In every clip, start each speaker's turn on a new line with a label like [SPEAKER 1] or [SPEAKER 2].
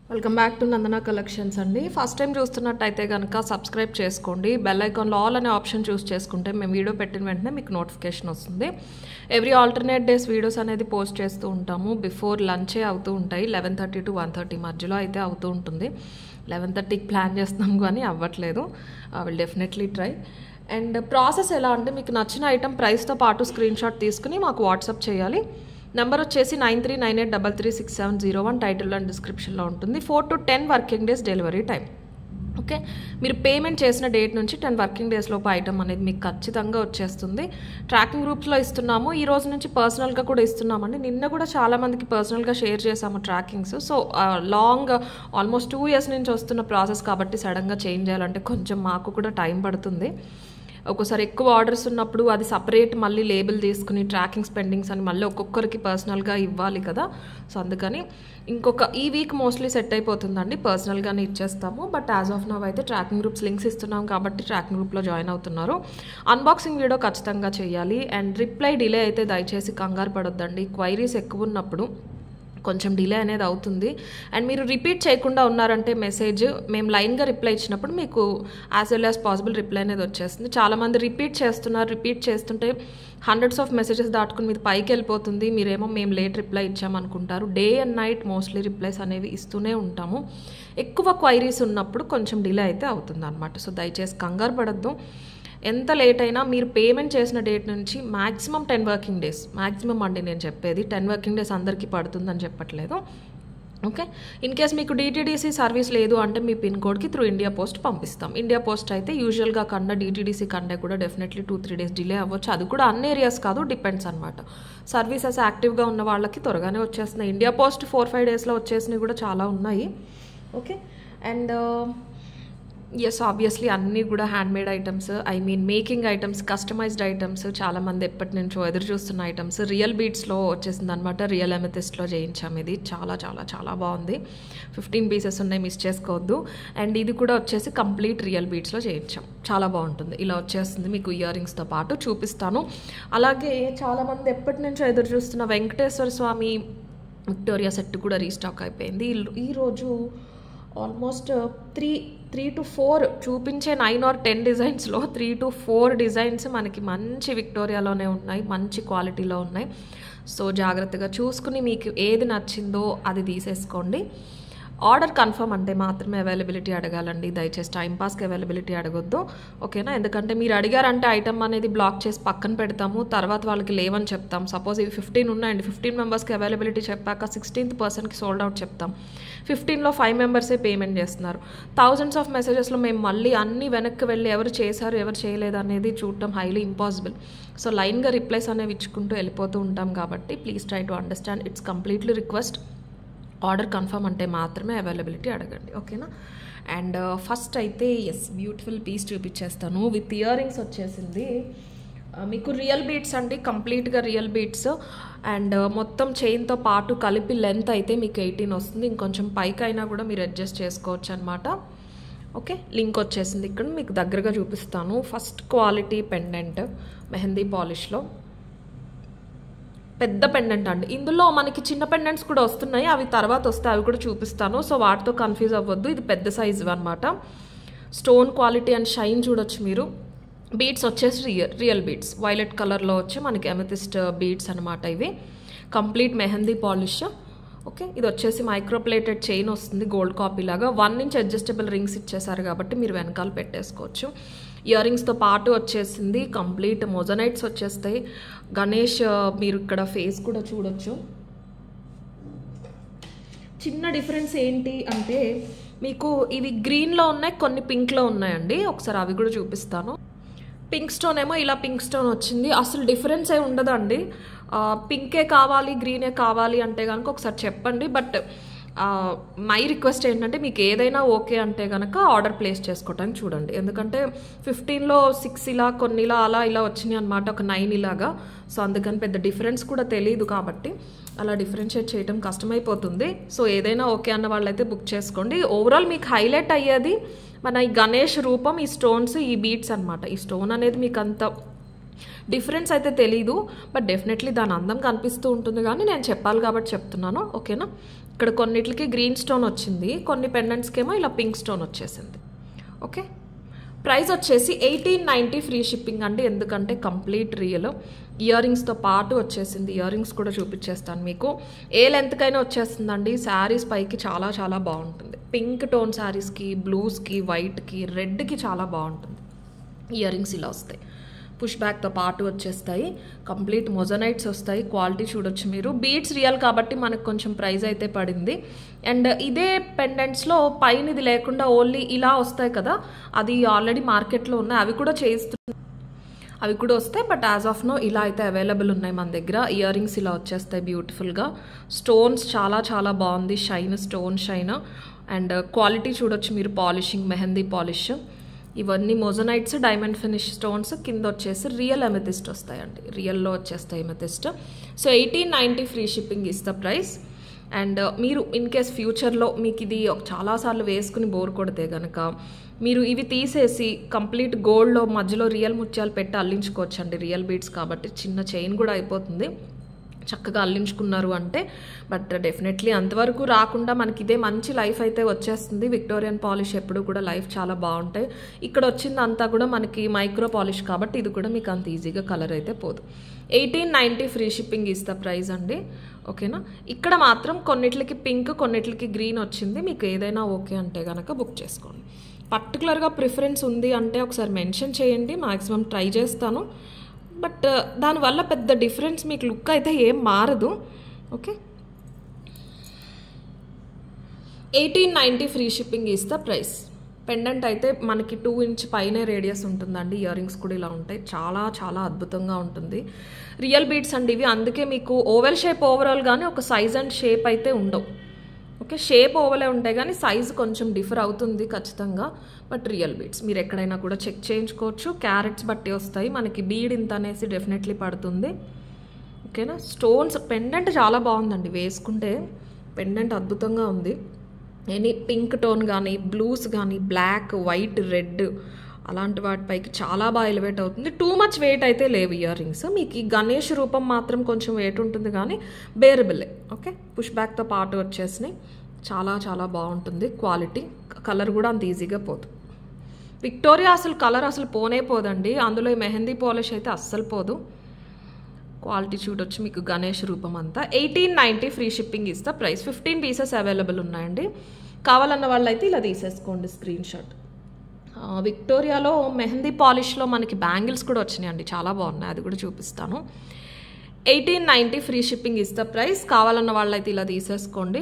[SPEAKER 1] welcome back to Nandana collections అండి first time చూస్తున్నట్టయితే కనుక సబ్స్క్రైబ్ చేసుకోండి బెల్ ఐకాన్లో ఆల్ అనే ఆప్షన్ చూస్ చేసుకుంటే మేము వీడియో పెట్టిన వెంటనే మీకు నోటిఫికేషన్ వస్తుంది ఎవ్రీ ఆల్టర్నేట్ డేస్ వీడియోస్ అనేది పోస్ట్ చేస్తూ ఉంటాము బిఫోర్ లంచే అవుతూ ఉంటాయి eleven thirty to one thirty మధ్యలో అయితే అవుతూ ఉంటుంది లెవెన్ థర్టీకి ప్లాన్ చేస్తాం కానీ అవ్వట్లేదు will definitely try and process ఎలా అంటే మీకు నచ్చిన ఐటమ్ ప్రైస్తో పాటు స్క్రీన్ షాట్ తీసుకుని మాకు వాట్సాప్ చేయాలి నెంబర్ వచ్చేసి nine three nine eight double three six seven zero one title and డిస్క్రిప్షన్లో ఉంటుంది four to ten working days delivery time okay మీరు పేమెంట్ చేసిన డేట్ నుంచి టెన్ వర్కింగ్ డేస్ లోపు ఐటమ్ అనేది మీకు ఖచ్చితంగా వచ్చేస్తుంది ట్రాకింగ్ గ్రూప్స్లో ఇస్తున్నాము ఈ రోజు నుంచి పర్సనల్గా కూడా ఇస్తున్నామండి నిన్న కూడా చాలా మందికి పర్సనల్గా షేర్ చేసాము trackings so long almost two years నుంచి వస్తున్న ప్రాసెస్ కాబట్టి సడన్గా చేంజ్ చేయాలంటే కొంచెం మాకు కూడా టైం పడుతుంది ఒక్కోసారి ఎక్కువ ఆర్డర్స్ ఉన్నప్పుడు అది సపరేట్ మళ్ళీ లేబుల్ తీసుకుని ట్రాకింగ్ స్పెండింగ్స్ అని మళ్ళీ ఒక్కొక్కరికి పర్సనల్గా ఇవ్వాలి కదా సో అందుకని ఇంకొక ఈ వీక్ మోస్ట్లీ సెట్ అయిపోతుందండి పర్సనల్గానే ఇచ్చేస్తాము బట్ యాజ్ ఆఫ్ నవ్ అయితే ట్రాకింగ్ గ్రూప్స్ లింక్స్ ఇస్తున్నాం కాబట్టి ట్రాకింగ్ గ్రూప్లో జాయిన్ అవుతున్నారు అన్బాక్సింగ్ వీడియో ఖచ్చితంగా చేయాలి అండ్ రిప్లై డిలే అయితే దయచేసి కంగారు పడొద్దండి క్వైరీస్ ఎక్కువ ఉన్నప్పుడు కొంచెం డిలే అనేది అవుతుంది అండ్ మీరు రిపీట్ చేయకుండా ఉన్నారంటే మెసేజ్ మేము లైన్గా రిప్లై ఇచ్చినప్పుడు మీకు as well as possible reply అనేది వచ్చేస్తుంది చాలామంది రిపీట్ చేస్తున్నారు రిపీట్ చేస్తుంటే హండ్రెడ్స్ ఆఫ్ మెసేజెస్ దాటుకుని మీది పైకి వెళ్ళిపోతుంది మీరేమో మేము లేట్ రిప్లై ఇచ్చామనుకుంటారు day and night mostly replies అనేవి ఇస్తూనే ఉంటాము ఎక్కువ క్వైరీస్ ఉన్నప్పుడు కొంచెం డిలే అయితే అవుతుంది అనమాట సో దయచేసి కంగారు పడద్దు ఎంత లేట్ అయినా మీరు పేమెంట్ చేసిన డేట్ నుంచి maximum ten working days maximum అండి నేను చెప్పేది టెన్ వర్కింగ్ డేస్ అందరికీ పడుతుందని చెప్పట్లేదు ఓకే ఇన్ కేస్ మీకు డిటీడీసీ సర్వీస్ లేదు అంటే మీ పిన్ కోడ్కి త్రూ ఇండియా పోస్ట్ పంపిస్తాం ఇండియా పోస్ట్ అయితే యూజువల్గా కన్నా డిటీడీసీ కంటే కూడా definitely two three days delay అవ్వచ్చు అది కూడా అన్ని ఏరియాస్ కాదు డిపెండ్స్ అనమాట సర్వీసెస్ యాక్టివ్గా ఉన్న వాళ్ళకి త్వరగానే వచ్చేస్తున్నాయి ఇండియా పోస్ట్ ఫోర్ ఫైవ్ డేస్లో వచ్చేసినవి కూడా చాలా ఉన్నాయి ఓకే అండ్ ఎస్ ఆబ్వియస్లీ అన్నీ కూడా handmade items I mean making items customized items చాలామంది ఎప్పటి నుంచో ఎదురు చూస్తున్న ఐటమ్స్ రియల్ బీట్స్లో వచ్చేసింది అనమాట రియల్ ఎమెథిస్ట్లో చేయించాం ఇది చాలా చాలా చాలా బాగుంది ఫిఫ్టీన్ పీసెస్ ఉన్నాయి మిస్ చేసుకోవద్దు అండ్ ఇది కూడా వచ్చేసి కంప్లీట్ రియల్ బీట్స్లో చేయించాం చాలా బాగుంటుంది ఇలా వచ్చేస్తుంది మీకు ఇయర్ రింగ్స్తో పాటు చూపిస్తాను అలాగే చాలామంది ఎప్పటి నుంచో ఎదురు చూస్తున్న వెంకటేశ్వర స్వామి విక్టోరియా సెట్ కూడా రీస్టాక్ అయిపోయింది ఈరోజు almost three three to four చూపించే నైన్ ఆర్ టెన్ డిజైన్స్లో త్రీ టు ఫోర్ డిజైన్స్ మనకి మంచి విక్టోరియాలోనే ఉన్నాయి మంచి క్వాలిటీలో ఉన్నాయి సో జాగ్రత్తగా చూసుకుని మీకు ఏది నచ్చిందో అది తీసేసుకోండి ఆర్డర్ కన్ఫర్మ్ అంటే మాత్రమే అవైలబిలిటీ అడగాలండి దయచేసి టైంపాస్కి అవైలబిలిటీ అడగొద్దు ఓకేనా ఎందుకంటే మీరు అడిగారంటే ఐటమ్ అనేది బ్లాక్ చేసి పక్కన పెడతాము తర్వాత వాళ్ళకి లేవని చెప్తాం సపోజ్ ఇవి ఫిఫ్టీన్ ఉన్నాయండి ఫిఫ్టీన్ మెంబర్స్కి అవైలబిలిటీ చెప్పాక సిక్స్టీన్త్ పర్సన్కి సోల్డ్ అవుట్ చెప్తాం ఫిఫ్టీన్లో ఫైవ్ మెంబర్సే పేమెంట్ చేస్తున్నారు థౌజండ్స్ ఆఫ్ మెసేజెస్లో మేము మళ్ళీ అన్ని వెనక్కి వెళ్ళి ఎవరు చేశారు ఎవరు చేయలేదు అనేది చూడటం హైలీ ఇంపాసిబుల్ సో లైన్గా రిప్లైస్ అనేవి ఇచ్చుకుంటూ వెళ్ళిపోతూ ఉంటాం కాబట్టి please try to understand it's completely request order confirm అంటే మాత్రమే అవైలబిలిటీ అడగండి ఓకేనా అండ్ ఫస్ట్ అయితే ఎస్ బ్యూటిఫుల్ పీస్ చూపించేస్తాను విత్ ఇయర్ రింగ్స్ వచ్చేసింది మీకు రియల్ బీట్స్ అండి కంప్లీట్గా రియల్ బీట్స్ అండ్ మొత్తం చైన్తో పాటు కలిపి లెంత్ అయితే మీకు ఎయిటీన్ వస్తుంది ఇంకొంచెం పైకి అయినా కూడా మీరు అడ్జస్ట్ చేసుకోవచ్చు అనమాట ఓకే లింక్ వచ్చేసింది ఇక్కడ మీకు దగ్గరగా చూపిస్తాను ఫస్ట్ క్వాలిటీ పెండెంట్ మెహందీ పాలిష్లో పెద్ద పెండెంట్ అండి ఇందులో మనకి చిన్న పెండెంట్స్ కూడా వస్తున్నాయి అవి తర్వాత వస్తే అవి కూడా చూపిస్తాను సో వాటితో కన్ఫ్యూజ్ అవ్వద్దు ఇది పెద్ద సైజు అనమాట స్టోన్ క్వాలిటీ అండ్ షైన్ చూడొచ్చు మీరు బీడ్స్ వచ్చేసి రియల్ రియల్ బీడ్స్ వైలెట్ కలర్లో వచ్చి మనకి ఎమెథిస్ట్ బీడ్స్ అనమాట ఇవి కంప్లీట్ మెహందీ పాలిష్ ఓకే ఇది వచ్చేసి మైక్రోప్లేటెడ్ చైన్ వస్తుంది గోల్డ్ కాపీ లాగా వన్ ఇంచ్ అడ్జస్టబుల్ రింగ్స్ ఇచ్చేసారు కాబట్టి మీరు వెనకాల పెట్టేసుకోవచ్చు ఇయర్ రింగ్స్తో పాటు వచ్చేసింది కంప్లీట్ మొజనైట్స్ వచ్చేస్తాయి గణేష్ మీరు ఇక్కడ ఫేస్ కూడా చూడొచ్చు చిన్న డిఫరెన్స్ ఏంటి అంటే మీకు ఇవి గ్రీన్లో ఉన్నాయి కొన్ని పింక్లో ఉన్నాయండి ఒకసారి అవి కూడా చూపిస్తాను పింక్ స్టోన్ ఏమో ఇలా పింక్ స్టోన్ వచ్చింది అసలు డిఫరెన్స్ ఏ ఉండదండి పింకే కావాలి గ్రీనే కావాలి అంటే కనుక ఒకసారి చెప్పండి బట్ మై రిక్వెస్ట్ ఏంటంటే మీకు ఏదైనా ఓకే అంటే కనుక ఆర్డర్ ప్లేస్ చేసుకోవడానికి చూడండి ఎందుకంటే ఫిఫ్టీన్లో సిక్స్ ఇలా కొన్ని ఇలా అలా ఇలా వచ్చినాయి అనమాట ఒక నైన్ ఇలాగా సో అందుకని పెద్ద డిఫరెన్స్ కూడా తెలియదు కాబట్టి అలా డిఫరెన్షియేట్ చేయడం కష్టమైపోతుంది సో ఏదైనా ఓకే అన్న వాళ్ళైతే బుక్ చేసుకోండి ఓవరాల్ మీకు హైలైట్ అయ్యేది మన ఈ గణేష్ రూపం ఈ స్టోన్స్ ఈ బీట్స్ అనమాట ఈ స్టోన్ అనేది మీకు అంత డిఫరెన్స్ అయితే తెలీదు బట్ డెఫినెట్లీ దాని అందం కనిపిస్తూ ఉంటుంది కానీ నేను చెప్పాలి కాబట్టి చెప్తున్నాను ఓకేనా ఇక్కడ కొన్నిటికి గ్రీన్ స్టోన్ వచ్చింది కొన్ని పెండెంట్స్కి ఏమో ఇలా పింక్ స్టోన్ వచ్చేసింది ఓకే ప్రైస్ వచ్చేసి ఎయిటీన్ నైంటీ ఫ్రీ షిప్పింగ్ అండి ఎందుకంటే కంప్లీట్ రియల్ ఇయర్ రింగ్స్తో పాటు వచ్చేసింది ఇయర్ రింగ్స్ కూడా చూపించేస్తాను మీకు ఏ లెంత్కైనా వచ్చేస్తుందండి శారీస్ పైకి చాలా చాలా బాగుంటుంది పింక్ టోన్ శారీస్కి బ్లూస్కి వైట్కి రెడ్కి చాలా బాగుంటుంది ఇయర్ రింగ్స్ ఇలా వస్తాయి పుష్ బ్యాక్తో పాటు వచ్చేస్తాయి కంప్లీట్ మొజనైట్స్ వస్తాయి క్వాలిటీ చూడొచ్చు మీరు బీట్స్ రియల్ కాబట్టి మనకు కొంచెం ప్రైస్ అయితే పడింది అండ్ ఇదే పెండెంట్స్లో పైన ఇది లేకుండా ఓన్లీ ఇలా వస్తాయి కదా అది ఆల్రెడీ మార్కెట్లో ఉన్నాయి అవి కూడా చేయిస్తున్నాయి అవి కూడా వస్తాయి బట్ యాజ్ ఆఫ్ నో ఇలా అయితే అవైలబుల్ ఉన్నాయి మన దగ్గర ఇయర్ రింగ్స్ ఇలా వచ్చేస్తాయి బ్యూటిఫుల్గా స్టోన్స్ చాలా చాలా బాగుంది shine stone shine and quality చూడొచ్చు మీరు పాలిషింగ్ మెహందీ పాలిష్ ఇవన్నీ మొజనైట్స్ డైమండ్ ఫినిష్ స్టోన్స్ కింద వచ్చేసి రియల్ ఎమెథిస్ట్ వస్తాయండి రియల్లో వచ్చేస్తాయి amethyst so eighteen ninety free shipping ఇస్తా ప్రైస్ అండ్ మీరు ఇన్ కేస్ ఫ్యూచర్లో మీకు ఇది ఒక చాలాసార్లు వేసుకుని బోర్ కొడితే కనుక మీరు ఇవి తీసేసి కంప్లీట్ గోల్డ్లో మధ్యలో రియల్ ముత్యాలు పెట్టి అల్లించుకోవచ్చండి రియల్ బీడ్స్ కాబట్టి చిన్న చైన్ కూడా అయిపోతుంది చక్కగా అల్లించుకున్నారు అంటే బట్ డెఫినెట్లీ అంతవరకు రాకుండా మనకి ఇదే మంచి లైఫ్ అయితే వచ్చేస్తుంది విక్టోరియన్ పాలిష్ ఎప్పుడు కూడా లైఫ్ చాలా బాగుంటాయి ఇక్కడ వచ్చింది అంతా కూడా మనకి మైక్రో పాలిష్ కాబట్టి ఇది కూడా మీకు అంత ఈజీగా కలర్ అయితే పోదు ఎయిటీన్ నైంటీ ఫ్రీ షిప్పింగ్ ఇస్తా ప్రైస్ అండి ఓకేనా ఇక్కడ మాత్రం కొన్నిట్లకి పింక్ కొన్నిట్లకి గ్రీన్ వచ్చింది మీకు ఏదైనా ఓకే అంటే కనుక బుక్ చేసుకోండి పర్టికులర్గా ప్రిఫరెన్స్ ఉంది అంటే ఒకసారి మెన్షన్ చేయండి మాక్సిమం ట్రై చేస్తాను బట్ దానివల్ల పెద్ద డిఫరెన్స్ మీకు లుక్ అయితే ఏం మారదు okay eighteen ninety free shipping is the price pendant అయితే మనకి టూ ఇంచ్ పైనే రేడియస్ ఉంటుందండి ఇయర్ రింగ్స్ కూడా ఇలా ఉంటాయి చాలా చాలా అద్భుతంగా ఉంటుంది రియల్ బీడ్స్ అండి ఇవి అందుకే మీకు ఓవెల్ షేప్ ఓవరాల్ కానీ ఒక సైజ్ అండ్ షేప్ అయితే ఉండవు ఓకే షేప్ ఓవలే ఉంటాయి కానీ సైజ్ కొంచెం డిఫర్ అవుతుంది ఖచ్చితంగా బట్ రియల్ బీడ్స్ మీరు ఎక్కడైనా కూడా చెక్ చేయించుకోవచ్చు క్యారెట్స్ బట్టి వస్తాయి మనకి బీడ్ ఇంత అనేసి డెఫినెట్లీ పడుతుంది ఓకేనా స్టోన్స్ పెండెంట్ చాలా బాగుందండి వేసుకుంటే పెండెంట్ అద్భుతంగా ఉంది ఎనీ పింక్ టోన్ కానీ బ్లూస్ కానీ బ్లాక్ వైట్ రెడ్ అలాంటి వాటిపైకి చాలా బాగా ఎలివేట్ అవుతుంది టూ మచ్ వెయిట్ అయితే లేవు ఇయర్ రింగ్స్ మీకు ఈ గణేష్ రూపం మాత్రం కొంచెం వెయిట్ ఉంటుంది కానీ బేరబుల్లే ఓకే పుష్ బ్యాక్తో పాటు వచ్చేసినాయి చాలా చాలా బాగుంటుంది క్వాలిటీ కలర్ కూడా అంత ఈజీగా పోదు విక్టోరియా అసలు కలర్ అసలు పోనే పోదండి అందులో ఈ మెహందీ పాలిష్ అయితే అస్సలు పోదు క్వాలిటీ చూడొచ్చు మీకు గణేష్ రూపం అంతా ఎయిటీన్ నైంటీ ఫ్రీ షిప్పింగ్ ఇస్తా ప్రైస్ ఫిఫ్టీన్ పీసెస్ అవైలబుల్ ఉన్నాయండి కావాలన్న వాళ్ళైతే ఇలా తీసేసుకోండి స్క్రీన్ షాట్ విక్టోరియాలో మెహందీ పాలిష్లో మనకి బ్యాంగిల్స్ కూడా వచ్చినాయండి చాలా బాగున్నాయి అది కూడా చూపిస్తాను ఎయిటీన్ నైంటీ ఫ్రీ షిప్పింగ్ ఇస్తా ప్రైస్ కావాలన్న వాళ్ళైతే ఇలా తీసేసుకోండి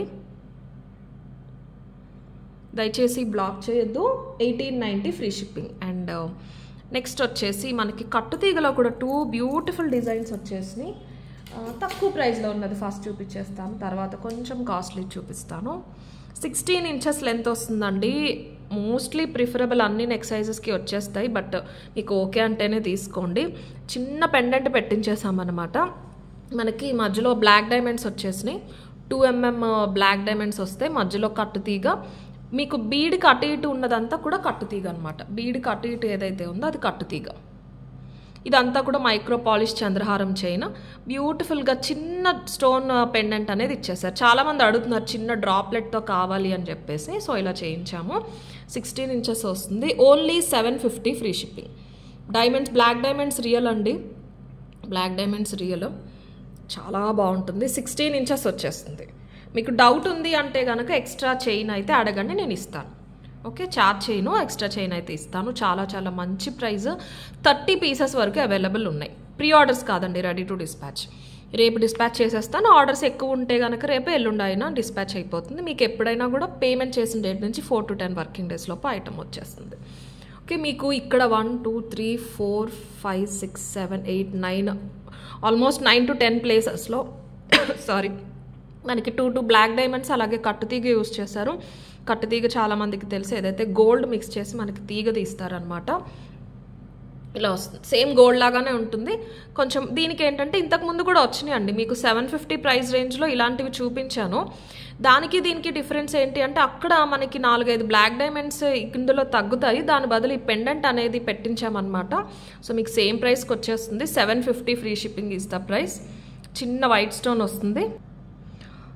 [SPEAKER 1] దయచేసి బ్లాక్ చేయొద్దు eighteen ninety free shipping and next వచ్చేసి మనకి కట్టుతీగలో కూడా టూ బ్యూటిఫుల్ డిజైన్స్ వచ్చేసినాయి తక్కువ ప్రైస్లో ఉన్నది ఫస్ట్ చూపించేస్తాను తర్వాత కొంచెం కాస్ట్లీ చూపిస్తాను సిక్స్టీన్ ఇంచెస్ లెంత్ వస్తుందండి మోస్ట్లీ ప్రిఫరబుల్ అన్ని నెక్ సైజెస్కి వచ్చేస్తాయి బట్ మీకు ఓకే అంటేనే తీసుకోండి చిన్న పెండెంట్ పెట్టించేసామన్నమాట మనకి మధ్యలో బ్లాక్ డైమండ్స్ వచ్చేసినాయి టూ ఎంఎం బ్లాక్ డైమండ్స్ వస్తే మధ్యలో కట్టుతీగ మీకు బీడికి అటు ఇటు ఉన్నదంతా కూడా కట్టుతీగ అనమాట బీడికి అటు ఇటు ఏదైతే ఉందో అది కట్టుతీగ ఇదంతా కూడా మైక్రో పాలిష్ చంద్రహారం చైన్ బ్యూటిఫుల్గా చిన్న స్టోన్ పెండెంట్ అనేది ఇచ్చేసారు చాలామంది అడుగుతున్నారు చిన్న డ్రాప్లెట్తో కావాలి అని చెప్పేసి సో ఇలా చేయించాము సిక్స్టీన్ ఇంచెస్ వస్తుంది only seven fifty free shipping diamonds black diamonds real అండి బ్లాక్ డైమండ్స్ రియల్ చాలా బాగుంటుంది సిక్స్టీన్ ఇంచెస్ వచ్చేస్తుంది మీకు డౌట్ ఉంది అంటే కనుక ఎక్స్ట్రా చైన్ అయితే అడగండి నేను ఇస్తాను ఓకే చార్జ్ చేయను ఎక్స్ట్రా చైన్ అయితే ఇస్తాను చాలా చాలా మంచి ప్రైస్ థర్టీ పీసెస్ వరకు అవైలబుల్ ఉన్నాయి ప్రీ ఆర్డర్స్ కాదండి రెడీ టు డిస్పాచ్ రేపు డిస్పాచ్ చేసేస్తాను ఆర్డర్స్ ఎక్కువ ఉంటే కనుక రేపు ఎల్లుండి అయినా డిస్పాచ్ అయిపోతుంది మీకు ఎప్పుడైనా కూడా పేమెంట్ చేసిన డేట్ నుంచి four to ten working days లోపు ఐటమ్ వచ్చేస్తుంది ఓకే మీకు ఇక్కడ one two three four five six seven eight nine almost nine to ten ప్లేసెస్లో సారీ మనకి టూ టూ బ్లాక్ డైమండ్స్ అలాగే కట్టుతీగ యూస్ చేశారు కట్టుతీగ చాలా మందికి తెలుసు ఏదైతే గోల్డ్ మిక్స్ చేసి మనకి తీగ తీస్తారనమాట ఇలా వస్తుంది సేమ్ గోల్డ్ లాగానే ఉంటుంది కొంచెం దీనికి ఏంటంటే ఇంతకు ముందు కూడా వచ్చినాయి అండి మీకు సెవెన్ ఫిఫ్టీ ప్రైస్ రేంజ్లో ఇలాంటివి చూపించాను దానికి దీనికి డిఫరెన్స్ ఏంటి అంటే అక్కడ మనకి నాలుగైదు బ్లాక్ డైమండ్స్ ఇందులో తగ్గుతాయి దాని బదులు ఈ పెండెంట్ అనేది పెట్టించామన్నమాట సో మీకు సేమ్ ప్రైస్కి వచ్చేస్తుంది seven fifty free shipping is the price చిన్న వైట్ స్టోన్ వస్తుంది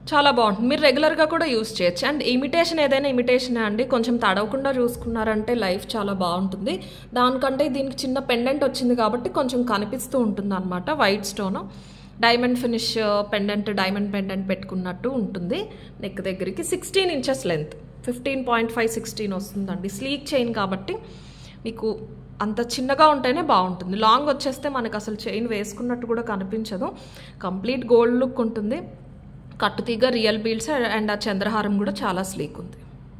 [SPEAKER 1] చాలా బాగుంటుంది మీరు రెగ్యులర్గా కూడా యూస్ చేయొచ్చు అండ్ ఇమిటేషన్ ఏదైనా ఇమిటేషనే అండి కొంచెం తడవకుండా చూసుకున్నారంటే లైఫ్ చాలా బాగుంటుంది దానికంటే దీనికి చిన్న పెండెంట్ వచ్చింది కాబట్టి కొంచెం కనిపిస్తూ ఉంటుంది అనమాట white stone diamond finish pendant diamond pendant పెట్టుకున్నట్టు ఉంటుంది నెక్ దగ్గరికి sixteen inches length fifteen point five sixteen వస్తుందండి స్లీక్ చైన్ కాబట్టి మీకు అంత చిన్నగా ఉంటేనే బాగుంటుంది లాంగ్ వచ్చేస్తే మనకు అసలు చైన్ వేసుకున్నట్టు కూడా కనిపించదు కంప్లీట్ గోల్డ్ లుక్ ఉంటుంది కట్టుతీగ రియల్ బీల్స్ అండ్ ఆ చంద్రహారం కూడా చాలా స్లీక్ ఉంది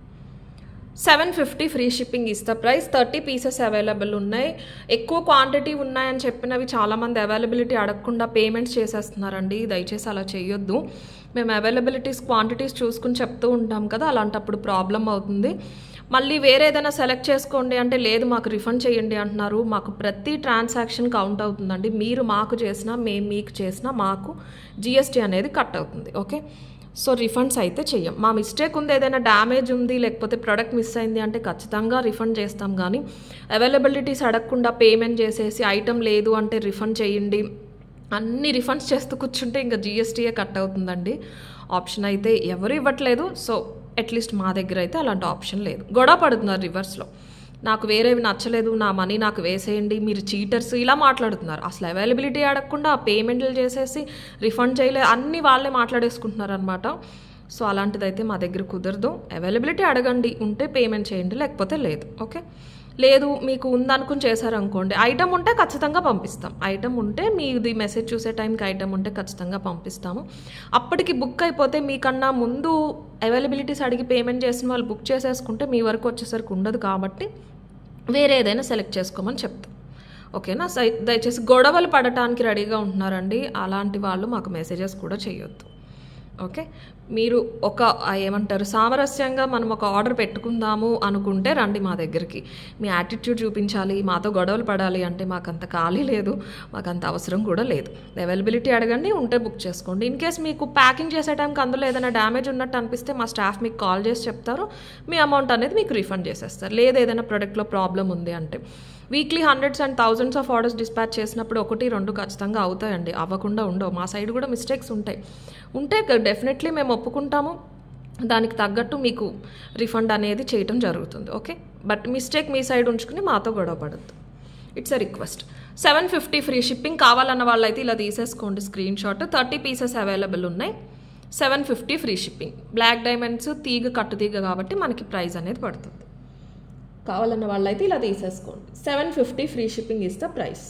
[SPEAKER 1] సెవెన్ ఫిఫ్టీ ఫ్రీ షిప్పింగ్ ఇస్తా ప్రైస్ థర్టీ పీసెస్ అవైలబుల్ ఉన్నాయి ఎక్కువ క్వాంటిటీ ఉన్నాయని చెప్పినవి చాలామంది అవైలబిలిటీ అడగకుండా పేమెంట్స్ చేసేస్తున్నారండి దయచేసి అలా చేయొద్దు మేము అవైలబిలిటీస్ క్వాంటిటీస్ చూసుకుని చెప్తూ ఉంటాం కదా అలాంటప్పుడు ప్రాబ్లం అవుతుంది మళ్ళీ వేరే ఏదైనా సెలెక్ట్ చేసుకోండి అంటే లేదు మాకు రిఫండ్ చేయండి అంటున్నారు మాకు ప్రతి ట్రాన్సాక్షన్ కౌంట్ అవుతుందండి మీరు మాకు చేసినా మేము మీకు చేసినా మాకు జిఎస్టీ అనేది కట్ అవుతుంది ఓకే సో రిఫండ్స్ అయితే చెయ్యం మా మిస్టేక్ ఉంది ఏదైనా డ్యామేజ్ ఉంది లేకపోతే ప్రోడక్ట్ మిస్ అయింది అంటే ఖచ్చితంగా రిఫండ్ చేస్తాం కానీ అవైలబిలిటీస్ అడగకుండా పేమెంట్ చేసేసి ఐటమ్ లేదు అంటే రిఫండ్ చేయండి అన్ని రిఫండ్స్ చేస్తూ కూర్చుంటే ఇంకా జిఎస్టీయే కట్ అవుతుందండి ఆప్షన్ అయితే ఎవరు ఇవ్వట్లేదు సో అట్లీస్ట్ మా దగ్గర అయితే అలాంటి ఆప్షన్ లేదు గొడవ పడుతున్నారు రివర్స్లో నాకు వేరేవి నచ్చలేదు నా మనీ నాకు వేసేయండి మీరు చీటర్స్ ఇలా మాట్లాడుతున్నారు అసలు అవైలబిలిటీ అడగకుండా పేమెంట్లు చేసేసి రిఫండ్ చేయలే అన్నీ వాళ్ళే మాట్లాడేసుకుంటున్నారు అనమాట సో అలాంటిదైతే మా దగ్గర కుదరదు అవైలబిలిటీ అడగండి ఉంటే పేమెంట్ చేయండి లేకపోతే లేదు ఓకే లేదు మీకు ఉందనుకుని చేశారనుకోండి ఐటమ్ ఉంటే ఖచ్చితంగా పంపిస్తాం ఐటమ్ ఉంటే మీది మెసేజ్ చూసే టైంకి ఐటమ్ ఉంటే ఖచ్చితంగా పంపిస్తాము అప్పటికి బుక్ అయిపోతే మీకన్నా ముందు అవైలబిలిటీస్ అడిగి పేమెంట్ చేసిన వాళ్ళు బుక్ చేసేసుకుంటే మీ వరకు వచ్చేసరికి ఉండదు కాబట్టి వేరే ఏదైనా సెలెక్ట్ చేసుకోమని చెప్తాం ఓకేనా సై- దయచేసి గొడవలు పడటానికి రెడీగా ఉంటున్నారండి అలాంటి వాళ్ళు మాకు మెసేజెస్ కూడా చేయొద్దు ఓకే మీరు ఒక ఆ, ఏమంటారు సామరస్యంగా మనం ఒక ఆర్డర్ పెట్టుకుందాము అనుకుంటే రండి మా దగ్గరికి మీ యాటిట్యూడ్ చూపించాలి మాతో గొడవలు పడాలి అంటే మాకు అంత ఖాళీ లేదు మాకు అంత అవసరం కూడా లేదు అవైలబిలిటీ అడగండి ఉంటే బుక్ చేసుకోండి ఇన్ కేస్ మీకు ప్యాకింగ్ చేసే టైంకి అందులో ఏదైనా డ్యామేజ్ ఉన్నట్టు అనిపిస్తే మా స్టాఫ్ మీకు కాల్ చేసి చెప్తారు మీ అమౌంట్ అనేది మీకు రిఫండ్ చేసేస్తారు లేదు ఏదైనా ప్రోడక్ట్లో ప్రాబ్లం ఉంది అంటే weekly hundreds and thousands of orders dispatch చేసినప్పుడు ఒకటి రెండు ఖచ్చితంగా అవుతాయండి అవ్వకుండా ఉండవు మా సైడ్ కూడా మిస్టేక్స్ ఉంటాయి ఉంటే డెఫినెట్లీ మేము ఒప్పుకుంటాము దానికి తగ్గట్టు మీకు రిఫండ్ అనేది చేయటం జరుగుతుంది ఓకే బట్ మిస్టేక్ మీ సైడ్ ఉంచుకుని మాతో గొడవ పడద్దు it's a request seven fifty free shipping కావాలన్న వాళ్ళైతే ఇలా తీసేసుకోండి screen shot thirty pieces available ఉన్నాయి seven fifty free shipping black diamonds తీగ కట్టు తీగ కాబట్టి మనకి ప్రైస్ అనేది పడుతుంది కావాలన్న వాళ్ళైతే ఇలా తీసేసుకోండి seven fifty free shipping is the price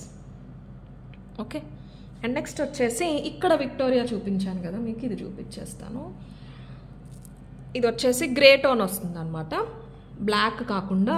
[SPEAKER 1] okay and next వచ్చేసి ఇక్కడ విక్టోరియా చూపించాను కదా మీకు ఇది చూపించేస్తాను ఇది వచ్చేసి గ్రే టోన్ వస్తుంది అనమాట బ్లాక్ కాకుండా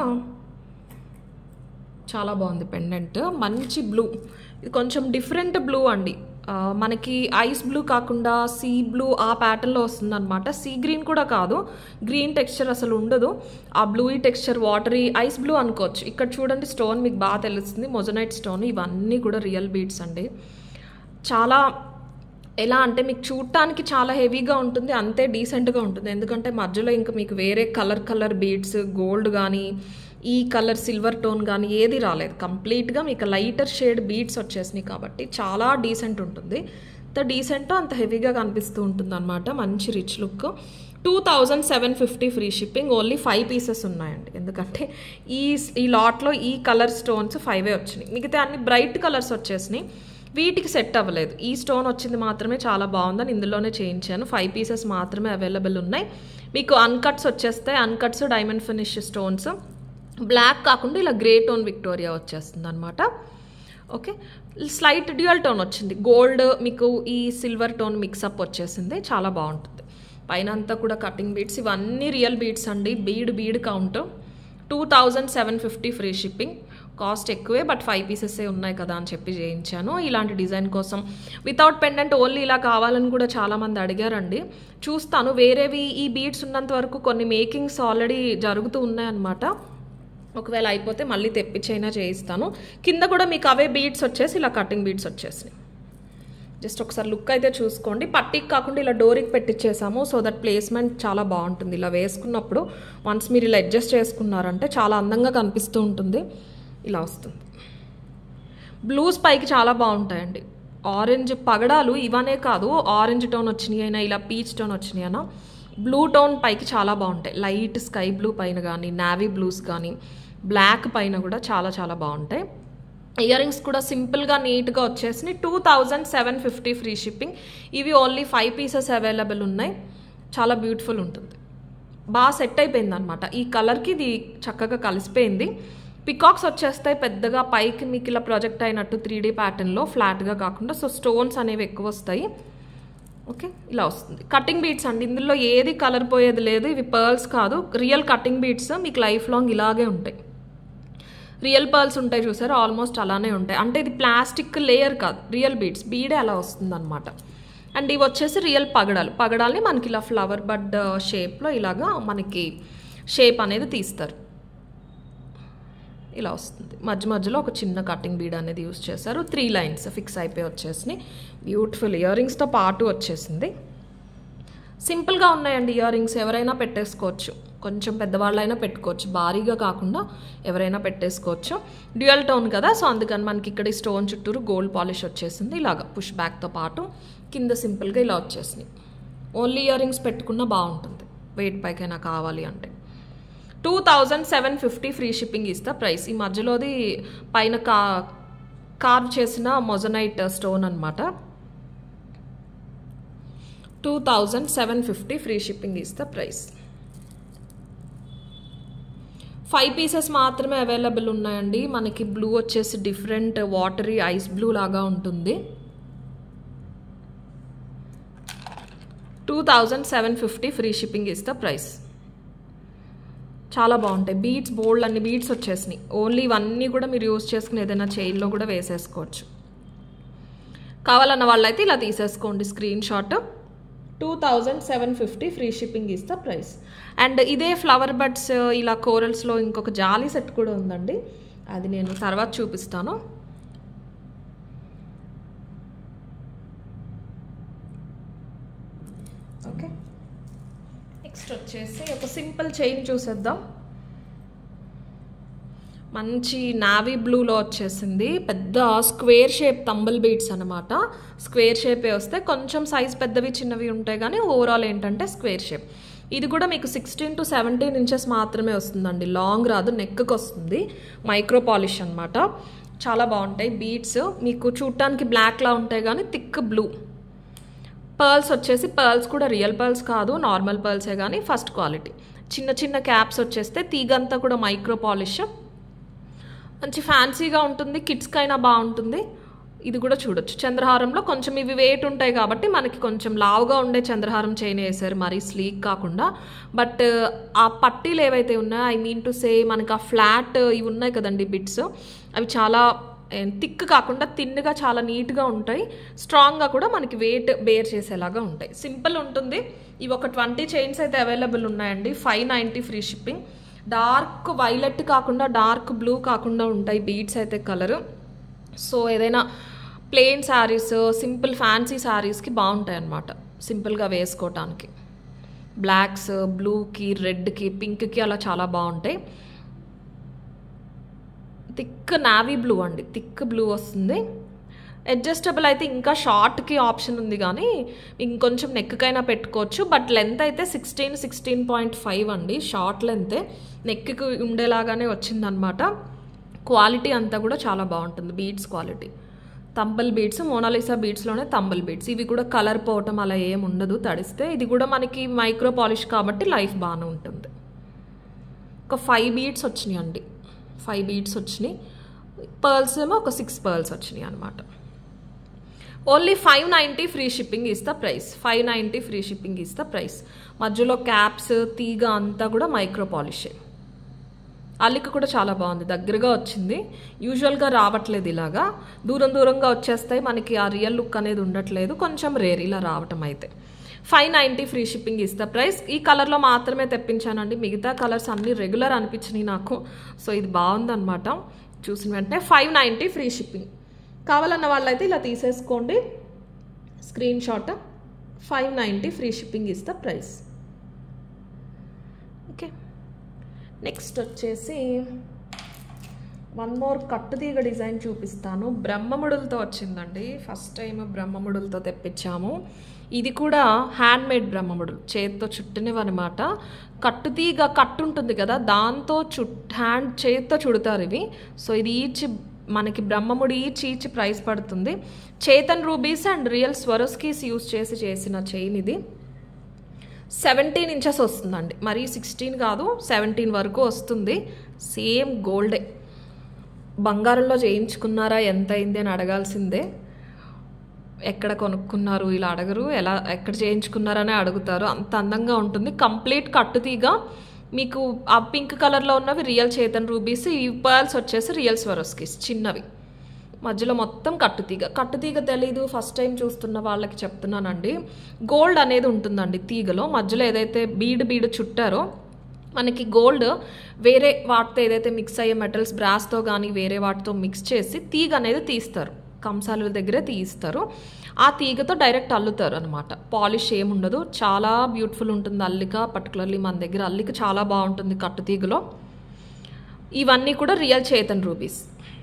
[SPEAKER 1] చాలా బాగుంది పెండెంట్ మంచి బ్లూ ఇది కొంచెం డిఫరెంట్ బ్లూ అండి ఆ, మనకి ఐస్ బ్లూ కాకుండా సీ బ్లూ ఆ ప్యాటర్న్లో వస్తుంది అనమాట సీ గ్రీన్ కూడా కాదు గ్రీన్ టెక్స్చర్ అసలు ఉండదు ఆ blue texture watery ice blue అనుకోవచ్చు ఇక్కడ చూడండి స్టోన్ మీకు బాగా తెలుస్తుంది మొజనైట్ స్టోన్ ఇవన్నీ కూడా రియల్ బీడ్స్ అండి చాలా ఎలా అంటే మీకు చూడటానికి చాలా హెవీగా ఉంటుంది అంతే డీసెంట్గా ఉంటుంది ఎందుకంటే మధ్యలో ఇంకా మీకు వేరే కలర్ కలర్ బీడ్స్ గోల్డ్ కానీ ఈ కలర్ సిల్వర్ టోన్ కానీ ఏది రాలేదు కంప్లీట్గా మీకు లైటర్ షేడ్ బీడ్స్ వచ్చేసినాయి కాబట్టి చాలా డీసెంట్ ఉంటుంది ఎంత డీసెంట్ అంత హెవీగా కనిపిస్తూ ఉంటుంది అనమాట మంచి rich look two thousand seven fifty free shipping only five pieces ఉన్నాయండి ఎందుకంటే ఈ ఈ లాట్లో ఈ కలర్ స్టోన్స్ ఫైవే వచ్చినాయి మిగతా అన్ని బ్రైట్ కలర్స్ వచ్చేసినాయి వీటికి సెట్ అవ్వలేదు ఈ స్టోన్ వచ్చింది మాత్రమే చాలా బాగుందని ఇందులోనే చేయించాను ఫైవ్ పీసెస్ మాత్రమే అవైలబుల్ ఉన్నాయి మీకు అన్కట్స్ వచ్చేస్తాయి uncuts diamond finish stones black కాకుండా ఇలా గ్రే టోన్ విక్టోరియా వచ్చేస్తుంది అనమాట ఓకే స్లైట్ డ్యూయల్ టోన్ వచ్చింది గోల్డ్ మీకు ఈ సిల్వర్ టోన్ మిక్సప్ వచ్చేసింది చాలా బాగుంటుంది పైన అంతా కూడా కటింగ్ బీడ్స్ ఇవన్నీ రియల్ బీడ్స్ అండి bead bead count two thousand seven fifty free shipping cost ఎక్కువే బట్ ఫైవ్ పీసెసే ఉన్నాయి కదా అని చెప్పి చేయించాను ఇలాంటి డిజైన్ కోసం వితౌట్ పెండెంట్ ఓన్లీ ఇలా కావాలని కూడా చాలామంది అడిగారండి చూస్తాను వేరేవి ఈ బీడ్స్ ఉన్నంత వరకు కొన్ని మేకింగ్స్ ఆల్రెడీ జరుగుతూ ఉన్నాయన్నమాట ఒకవేళ అయిపోతే మళ్ళీ తెప్పించైనా చేయిస్తాను కింద కూడా మీకు అవే బీడ్స్ వచ్చేసి ఇలా కటింగ్ బీడ్స్ వచ్చేసినాయి జస్ట్ ఒకసారి లుక్ అయితే చూసుకోండి పట్టికి కాకుండా ఇలా డోరికి పెట్టించేసాము సో దట్ ప్లేస్మెంట్ చాలా బాగుంటుంది ఇలా వేసుకున్నప్పుడు వన్స్ మీరు ఇలా అడ్జస్ట్ చేసుకున్నారంటే చాలా అందంగా కనిపిస్తూ ఉంటుంది ఇలా వస్తుంది బ్లూస్ పైకి చాలా బాగుంటాయండి ఆరెంజ్ పగడాలు ఇవనే కాదు ఆరెంజ్ టోన్ వచ్చినాయి అయినా ఇలా పీచ్ టోన్ వచ్చినాయి అయినా బ్లూ టోన్ పైకి చాలా బాగుంటాయి లైట్ స్కై బ్లూ పైన కానీ నావీ బ్లూస్ కానీ బ్లాక్ పైన కూడా చాలా చాలా బాగుంటాయి ఇయర్ రింగ్స్ కూడా సింపుల్గా నీట్గా వచ్చేసినాయి two thousand seven fifty free shipping ఇవి ఓన్లీ ఫైవ్ పీసెస్ అవైలబుల్ ఉన్నాయి చాలా బ్యూటిఫుల్ ఉంటుంది బాగా సెట్ అయిపోయింది అనమాట ఈ కలర్కి ఇది చక్కగా కలిసిపోయింది పికాక్స్ వచ్చేస్తాయి పెద్దగా పైకి మీకు ఇలా ప్రొజెక్ట్ అయినట్టు త్రీ డీ ప్యాటర్న్లో ఫ్లాట్గా కాకుండా సో స్టోన్స్ అనేవి ఎక్కువ వస్తాయి ఓకే ఇలా వస్తుంది కటింగ్ బీట్స్ అండి ఇందులో ఏది కలర్ పోయేది లేదు ఇవి పర్ల్స్ కాదు రియల్ కటింగ్ బీట్స్ మీకు లైఫ్ లాంగ్ ఇలాగే ఉంటాయి రియల్ పర్ల్స్ ఉంటాయి చూసారు ఆల్మోస్ట్ అలానే ఉంటాయి అంటే ఇది ప్లాస్టిక్ లేయర్ కాదు రియల్ బీడ్స్ బీడే అలా వస్తుంది అనమాట అండ్ ఇవి వచ్చేసి రియల్ పగడాలు పగడాల్ని మనకి ఇలా ఫ్లవర్ బడ్ షేప్లో ఇలాగా మనకి షేప్ అనేది తీస్తారు ఇలా వస్తుంది మధ్య మధ్యలో ఒక చిన్న కటింగ్ బీడ్ అనేది యూస్ చేశారు త్రీ లైన్స్ ఫిక్స్ అయిపోయి వచ్చేసినాయి బ్యూటిఫుల్ ఇయర్ రింగ్స్తో పాటు వచ్చేసింది సింపుల్గా ఉన్నాయండి ఇయర్ రింగ్స్ ఎవరైనా పెట్టేసుకోవచ్చు కొంచెం పెద్దవాళ్ళైనా పెట్టుకోవచ్చు భారీగా కాకుండా ఎవరైనా పెట్టేసుకోవచ్చు డ్యూయల్ టోన్ కదా సో అందుకని మనకి ఇక్కడ ఈ స్టోన్ చుట్టూరు గోల్డ్ పాలిష్ వచ్చేసింది ఇలాగ పుష్ బ్యాక్తో పాటు కింద సింపుల్గా ఇలా వచ్చేసినాయి ఓన్లీ ఇయర్ రింగ్స్ పెట్టుకున్నా బాగుంటుంది వెయిట్ పైకైనా కావాలి అంటే two thousand seven fifty free shipping ఇస్తా ప్రైస్ ఈ మధ్యలోది పైన కా కార్వ్ చేసిన మొజనైట్ స్టోన్ అనమాట two thousand seven fifty free shipping ఇస్తా ప్రైస్ ఫైవ్ పీసెస్ మాత్రమే అవైలబుల్ ఉన్నాయండి మనకి బ్లూ వచ్చేసి డిఫరెంట్ వాటరీ ఐస్ బ్లూ లాగా ఉంటుంది two thousand seven fifty free shipping ఇస్తా ప్రైస్ చాలా బాగుంటాయి బీడ్స్ బోల్డ్ అన్ని బీడ్స్ వచ్చేసినాయి ఓన్లీ ఇవన్నీ కూడా మీరు యూజ్ చేసుకుని ఏదైనా చైన్లో కూడా వేసేసుకోవచ్చు కావాలన్న వాళ్ళైతే ఇలా తీసేసుకోండి screen shot two thousand seven fifty free shipping ఇస్తా ప్రైస్ అండ్ ఇదే ఫ్లవర్ బడ్స్ ఇలా కోరల్స్లో ఇంకొక జాలీ సెట్ కూడా ఉందండి అది నేను తర్వాత చూపిస్తాను ఓకే నెక్స్ట్ వచ్చేసి ఒక సింపుల్ చైన్ చూసేద్దాం మంచి నావీ బ్లూలో వచ్చేసింది పెద్ద స్క్వేర్ షేప్ తంబల్ బీడ్స్ అనమాట స్క్వేర్ షేపే వస్తే కొంచెం సైజ్ పెద్దవి చిన్నవి ఉంటాయి కానీ ఓవరాల్ ఏంటంటే స్క్వేర్ షేప్ ఇది కూడా మీకు సిక్స్టీన్ టు సెవెంటీన్ ఇంచెస్ మాత్రమే వస్తుందండి లాంగ్ రాదు నెక్కి వస్తుంది మైక్రో పాలిష్ అనమాట చాలా బాగుంటాయి బీడ్స్ మీకు చూడటానికి బ్లాక్లా ఉంటాయి కానీ థిక్ బ్లూ పర్ల్స్ వచ్చేసి పర్ల్స్ కూడా రియల్ పర్ల్స్ కాదు నార్మల్ పర్ల్సే కానీ ఫస్ట్ క్వాలిటీ చిన్న చిన్న క్యాప్స్ వచ్చేస్తే తీగంతా కూడా మైక్రో పాలిష్ మంచి ఫ్యాన్సీగా ఉంటుంది కిడ్స్కి అయినా బాగుంటుంది ఇది కూడా చూడొచ్చు చంద్రహారంలో కొంచెం ఇవి వెయిట్ ఉంటాయి కాబట్టి మనకి కొంచెం లావుగా ఉండే చంద్రహారం చైన్ వేసారు మరీ స్లీక్ కాకుండా బట్ ఆ పట్టీలు ఏవైతే ఉన్నాయో ఐ మీన్ టు సే మనకి ఆ ఫ్లాట్ ఇవి ఉన్నాయి కదండి బిట్స్ అవి చాలా థిక్ కాకుండా తిన్నుగా చాలా నీట్గా ఉంటాయి స్ట్రాంగ్గా కూడా మనకి వెయిట్ బేర్ చేసేలాగా ఉంటాయి సింపుల్ ఉంటుంది ఇవి ఒక ట్వంటీ చైన్స్ అయితే అవైలబుల్ ఉన్నాయండి five ninety free shipping dark violet కాకుండా డార్క్ బ్లూ కాకుండా ఉంటాయి బీడ్స్ అయితే కలరు సో ఏదైనా ప్లెయిన్ శారీస్ సింపుల్ ఫ్యాన్సీ శారీస్కి బాగుంటాయి అన్నమాట సింపుల్గా వేసుకోవటానికి బ్లాక్స్ బ్లూకి రెడ్కి పింక్కి అలా చాలా బాగుంటాయి థిక్ నావీ బ్లూ అండి థిక్ బ్లూ వస్తుంది అడ్జస్టబుల్ అయితే ఇంకా షార్ట్కి ఆప్షన్ ఉంది కానీ ఇంకొంచెం నెక్కకైనా పెట్టుకోవచ్చు బట్ లెంత్ అయితే సిక్స్టీన్ సిక్స్టీన్ పాయింట్ ఫైవ్ అండి షార్ట్ లెంతే నెక్కి ఉండేలాగానే వచ్చిందనమాట క్వాలిటీ అంతా కూడా చాలా బాగుంటుంది beads quality tumble beads Mona Lisa బీడ్స్లోనే తంబల్ బీడ్స్ ఇవి కూడా కలర్ పోవటం అలా ఏం ఉండదు తడిస్తే ఇది కూడా మనకి మైక్రో పాలిష్ కాబట్టి లైఫ్ బాగానే ఉంటుంది ఒక ఫైవ్ బీడ్స్ వచ్చినాయి అండి ఫైవ్ బీడ్స్ వచ్చినాయి పర్ల్స్ ఏమో ఒక సిక్స్ పర్ల్స్ వచ్చినాయి అనమాట only five ninety free shipping ఇస్తా price five ninety free shipping ఇస్తా ప్రైస్ మధ్యలో క్యాప్స్ తీగ అంతా కూడా మైక్రో పాలిషే అల్లిక కూడా చాలా బాగుంది దగ్గరగా వచ్చింది యూజువల్గా రావట్లేదు ఇలాగా దూరం దూరంగా వచ్చేస్తాయి మనకి ఆ రియల్ లుక్ అనేది ఉండట్లేదు కొంచెం రేర్ ఇలా రావటం అయితే ఫైవ్ నైంటీ ఫ్రీ షిప్పింగ్ ఇస్తా ప్రైస్ ఈ కలర్లో మాత్రమే తెప్పించానండి మిగతా కలర్స్ అన్నీ రెగ్యులర్ అనిపించినాయి నాకు సో ఇది బాగుందన్నమాట చూసిన వెంటనే ఫైవ్ నైంటీ ఫ్రీ షిప్పింగ్ కావాలన్న వాళ్ళైతే ఇలా తీసేసుకోండి screen shot five ninety free shipping ఇస్తా ప్రైస్ ఓకే నెక్స్ట్ వచ్చేసి వన్ మోర్ కట్టుతీగ డిజైన్ చూపిస్తాను బ్రహ్మముడులతో వచ్చిందండి ఫస్ట్ టైం బ్రహ్మముడులతో తెప్పించాము ఇది కూడా హ్యాండ్ మేడ్ బ్రహ్మముడులు చేతితో చుట్టినవి అనమాట కట్టుతీగ కట్టు ఉంటుంది కదా దాంతో చుట్ హ్యాండ్ చేతితో చుడతారు ఇవి సో ఇది ఈచ్ మనకి బ్రహ్మముడి ఈచ్ ఈచ్ ప్రైస్ పడుతుంది చేతన్ rubies and real Swarovskis use చేసి చేసిన చైన్ ఇది సెవెంటీన్ ఇంచెస్ వస్తుందండి మరి సిక్స్టీన్ కాదు సెవెంటీన్ వరకు వస్తుంది సేమ్ గోల్డే బంగారంలో చేయించుకున్నారా ఎంత అయింది అని అడగాల్సిందే ఎక్కడ కొనుక్కున్నారు ఇలా అడగరు ఎలా ఎక్కడ చేయించుకున్నారనే అడుగుతారు అంత అందంగా ఉంటుంది కంప్లీట్ కట్టుతీగ మీకు ఆ పింక్ కలర్లో ఉన్నవి రియల్ చేతన్ రూబీస్ ఈ పర్ల్స్ వచ్చేసి రియల్ స్వరోస్కిస్ చిన్నవి మధ్యలో మొత్తం కట్టుతీగ కట్టుతీగ తెలీదు ఫస్ట్ టైం చూస్తున్న వాళ్ళకి చెప్తున్నానండి గోల్డ్ అనేది ఉంటుందండి తీగలో మధ్యలో ఏదైతే బీడ్ బీడ్ చుట్టారో మనకి గోల్డ్ వేరే వాటితో ఏదైతే మిక్స్ అయ్యే మెటల్స్ బ్రాస్తో కానీ వేరే వాటితో మిక్స్ చేసి తీగ అనేది తీస్తారు కంసాల దగ్గరే తీయిస్తారు ఆ తీగతో డైరెక్ట్ అల్లుతారు అనమాట పాలిష్ ఏముండదు చాలా బ్యూటిఫుల్ ఉంటుంది అల్లిక పర్టికులర్లీ మన దగ్గర అల్లిక చాలా బాగుంటుంది కట్టు తీగలో ఇవన్నీ కూడా రియల్ చేతన్ rubies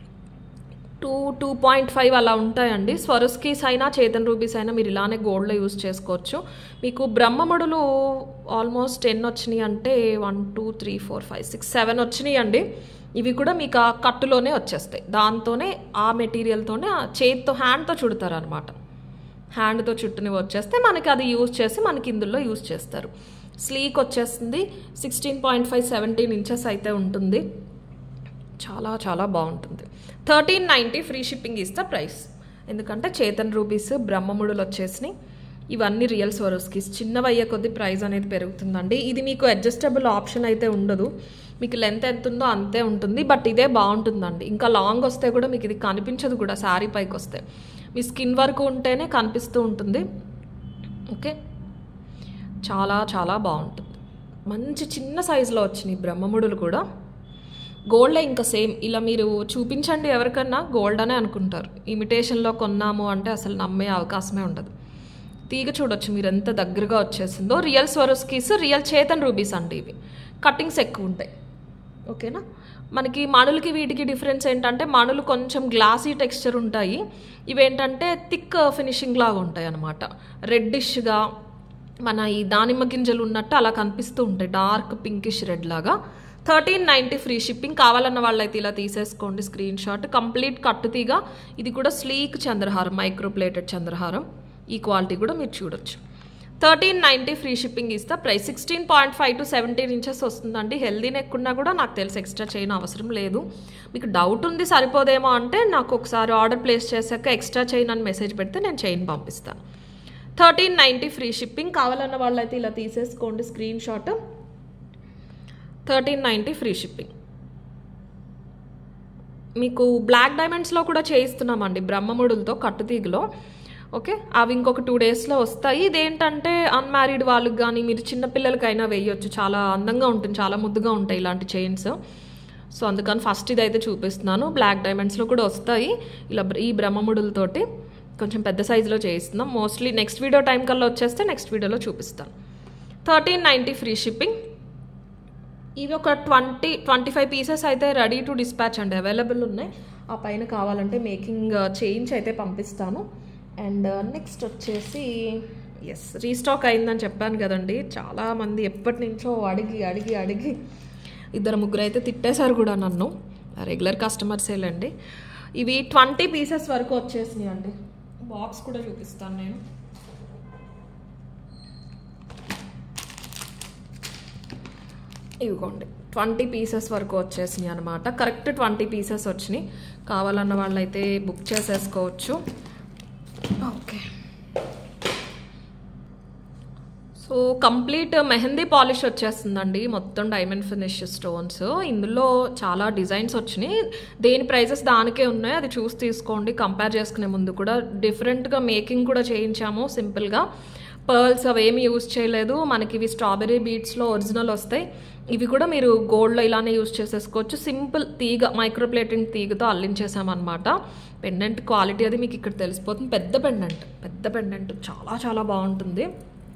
[SPEAKER 1] two two point five అలా ఉంటాయండి స్వరస్కీస్ అయినా చేతన్ రూబీస్ అయినా మీరు ఇలానే గోల్డ్లో యూస్ చేసుకోవచ్చు మీకు బ్రహ్మముడులు ఆల్మోస్ట్ టెన్ వచ్చినాయి అంటే one two three four five six seven వచ్చినాయి అండి ఇవి కూడా మీకు ఆ కట్టులోనే వచ్చేస్తాయి దాంతోనే ఆ మెటీరియల్తోనే ఆ చేతితో హ్యాండ్తో చుడతారు అనమాట హ్యాండ్తో చుట్టూని వచ్చేస్తే మనకి అది యూజ్ చేసి మనకి ఇందులో యూజ్ చేస్తారు స్లీక్ వచ్చేస్తుంది sixteen point five seventeen inches అయితే ఉంటుంది చాలా చాలా బాగుంటుంది థర్టీన్ నైంటీ ఫ్రీ షిప్పింగ్ ఇస్తే ప్రైస్ ఎందుకంటే చేతన్ రూబీస్ బ్రహ్మముడులు వచ్చేసినాయి ఇవన్నీ రియల్ స్వరోస్కిస్ చిన్నవి అయ్యే కొద్ది ప్రైస్ అనేది పెరుగుతుందండి ఇది మీకు అడ్జస్టబుల్ ఆప్షన్ అయితే ఉండదు మీకు లెంత్ ఎంత ఉందో అంతే ఉంటుంది బట్ ఇదే బాగుంటుందండి ఇంకా లాంగ్ వస్తే కూడా మీకు ఇది కనిపించదు కూడా శారీ పైకి వస్తే మీ స్కిన్ వరకు ఉంటేనే కనిపిస్తూ ఉంటుంది ఓకే చాలా చాలా బాగుంటుంది మంచి చిన్న సైజులో వచ్చినాయి బ్రహ్మముడులు కూడా గోల్డే ఇంకా సేమ్ ఇలా మీరు చూపించండి ఎవరికన్నా గోల్డ్ అనే అనుకుంటారు ఇమిటేషన్లో కొన్నాము అంటే అసలు నమ్మే అవకాశమే ఉండదు తీగ చూడొచ్చు మీరు ఎంత దగ్గరగా వచ్చేసిందో రియల్ స్వరోస్కీస్ రియల్ చేతన్ రూబీస్ అండి ఇవి కట్టింగ్స్ ఎక్కువ ఉంటాయి ఓకేనా మనకి మణులకి వీటికి డిఫరెన్స్ ఏంటంటే మణులు కొంచెం గ్లాసీ టెక్స్చర్ ఉంటాయి ఇవేంటంటే థిక్ ఫినిషింగ్ లాగా ఉంటాయి అనమాట రెడ్డిష్గా మన ఈ దానిమ్మ గింజలు ఉన్నట్టు అలా కనిపిస్తూ ఉంటాయి డార్క్ పింకిష్ రెడ్ లాగా థర్టీన్ నైంటీ ఫ్రీ షిప్పింగ్ కావాలన్న వాళ్ళైతే ఇలా తీసేసుకోండి స్క్రీన్ షాట్ కంప్లీట్ కట్టుతీగా ఇది కూడా స్లీక్ చంద్రహారం మైక్రో ప్లేటెడ్ చంద్రహారం ఈ క్వాలిటీ కూడా మీరు చూడొచ్చు థర్టీన్ నైంటీ ఫ్రీ షిప్పింగ్ ఇస్తే price sixteen point five to seventeen inches వస్తుందండి హెల్దీ నెక్ ఉన్నా కూడా నాకు తెలిసి ఎక్స్ట్రా చైన్ అవసరం లేదు మీకు డౌట్ ఉంది సరిపోదేమో అంటే నాకు ఒకసారి ఆర్డర్ ప్లేస్ చేశాక ఎక్స్ట్రా చైన్ అని మెసేజ్ పెడితే నేను చైన్ పంపిస్తాను థర్టీన్ నైంటీ ఫ్రీ షిప్పింగ్ కావాలన్న వాళ్ళైతే ఇలా తీసేసుకోండి screen shot thirteen ninety free shipping మీకు బ్లాక్ డైమండ్స్లో కూడా చేయిస్తున్నామండి బ్రహ్మముడులతో కట్టుతీగలో ఓకే అవి ఇంకొక టూ డేస్లో వస్తాయి ఇదేంటంటే అన్మ్యారీడ్ వాళ్ళకి కానీ మీరు చిన్నపిల్లలకైనా వేయొచ్చు చాలా అందంగా ఉంటుంది చాలా ముద్దుగా ఉంటాయి ఇలాంటి చైన్స్ సో అందుకని ఫస్ట్ ఇదైతే చూపిస్తున్నాను బ్లాక్ డైమండ్స్లో కూడా వస్తాయి ఇలా ఈ బ్రహ్మముడులతోటి కొంచెం పెద్ద సైజులో చేయిస్తున్నాం మోస్ట్లీ నెక్స్ట్ వీడియో టైం కల్లా వచ్చేస్తే నెక్స్ట్ వీడియోలో చూపిస్తాను థర్టీన్ నైంటీ ఫ్రీ షిప్పింగ్ ఇవి ఒక ట్వంటీ ట్వంటీ ఫైవ్ పీసెస్ అయితే రెడీ టు డిస్పాచ్ అండి అవైలబుల్ ఉన్నాయి ఆ పైన కావాలంటే మేకింగ్ చేయించి అయితే పంపిస్తాను అండ్ నెక్స్ట్ వచ్చేసి ఎస్ రీస్టాక్ అయిందని చెప్పాను కదండి చాలామంది ఎప్పటి నుంచో అడిగి అడిగి అడిగి ఇద్దరు ముగ్గురు అయితే తిట్టేశారు కూడా నన్ను రెగ్యులర్ కస్టమర్సేలండి ఇవి ట్వంటీ పీసెస్ వరకు వచ్చేసినాయి అండి బాక్స్ కూడా చూపిస్తాను నేను ఇవిగోండి ట్వంటీ పీసెస్ వరకు వచ్చేసినాయి అనమాట కరెక్ట్ ట్వంటీ పీసెస్ వచ్చినాయి కావాలన్న వాళ్ళైతే బుక్ చేసేసుకోవచ్చు okay so complete mehendi polish వచ్చేస్తుందండి మొత్తం డైమండ్ ఫినిష్ స్టోన్స్ ఇందులో చాలా డిజైన్స్ వచ్చినాయి దేని ప్రైజెస్ దానికే ఉన్నాయి అది చూసి తీసుకోండి కంపేర్ చేసుకునే ముందు కూడా డిఫరెంట్గా మేకింగ్ కూడా చేయించాము సింపుల్గా పర్ల్స్ అవేమి యూజ్ చేయలేదు మనకి ఇవి స్ట్రాబెర్రీ బీట్స్లో ఒరిజినల్ వస్తాయి ఇవి కూడా మీరు గోల్డ్లో ఇలానే యూజ్ చేసేసుకోవచ్చు సింపుల్ తీగ మైక్రోప్లేటింగ్ తీగతో అల్లించేసామన్నమాట పెండెంట్ క్వాలిటీ అది మీకు ఇక్కడ తెలిసిపోతుంది పెద్ద పెండెంట్ పెద్ద పెండెంట్ చాలా చాలా బాగుంటుంది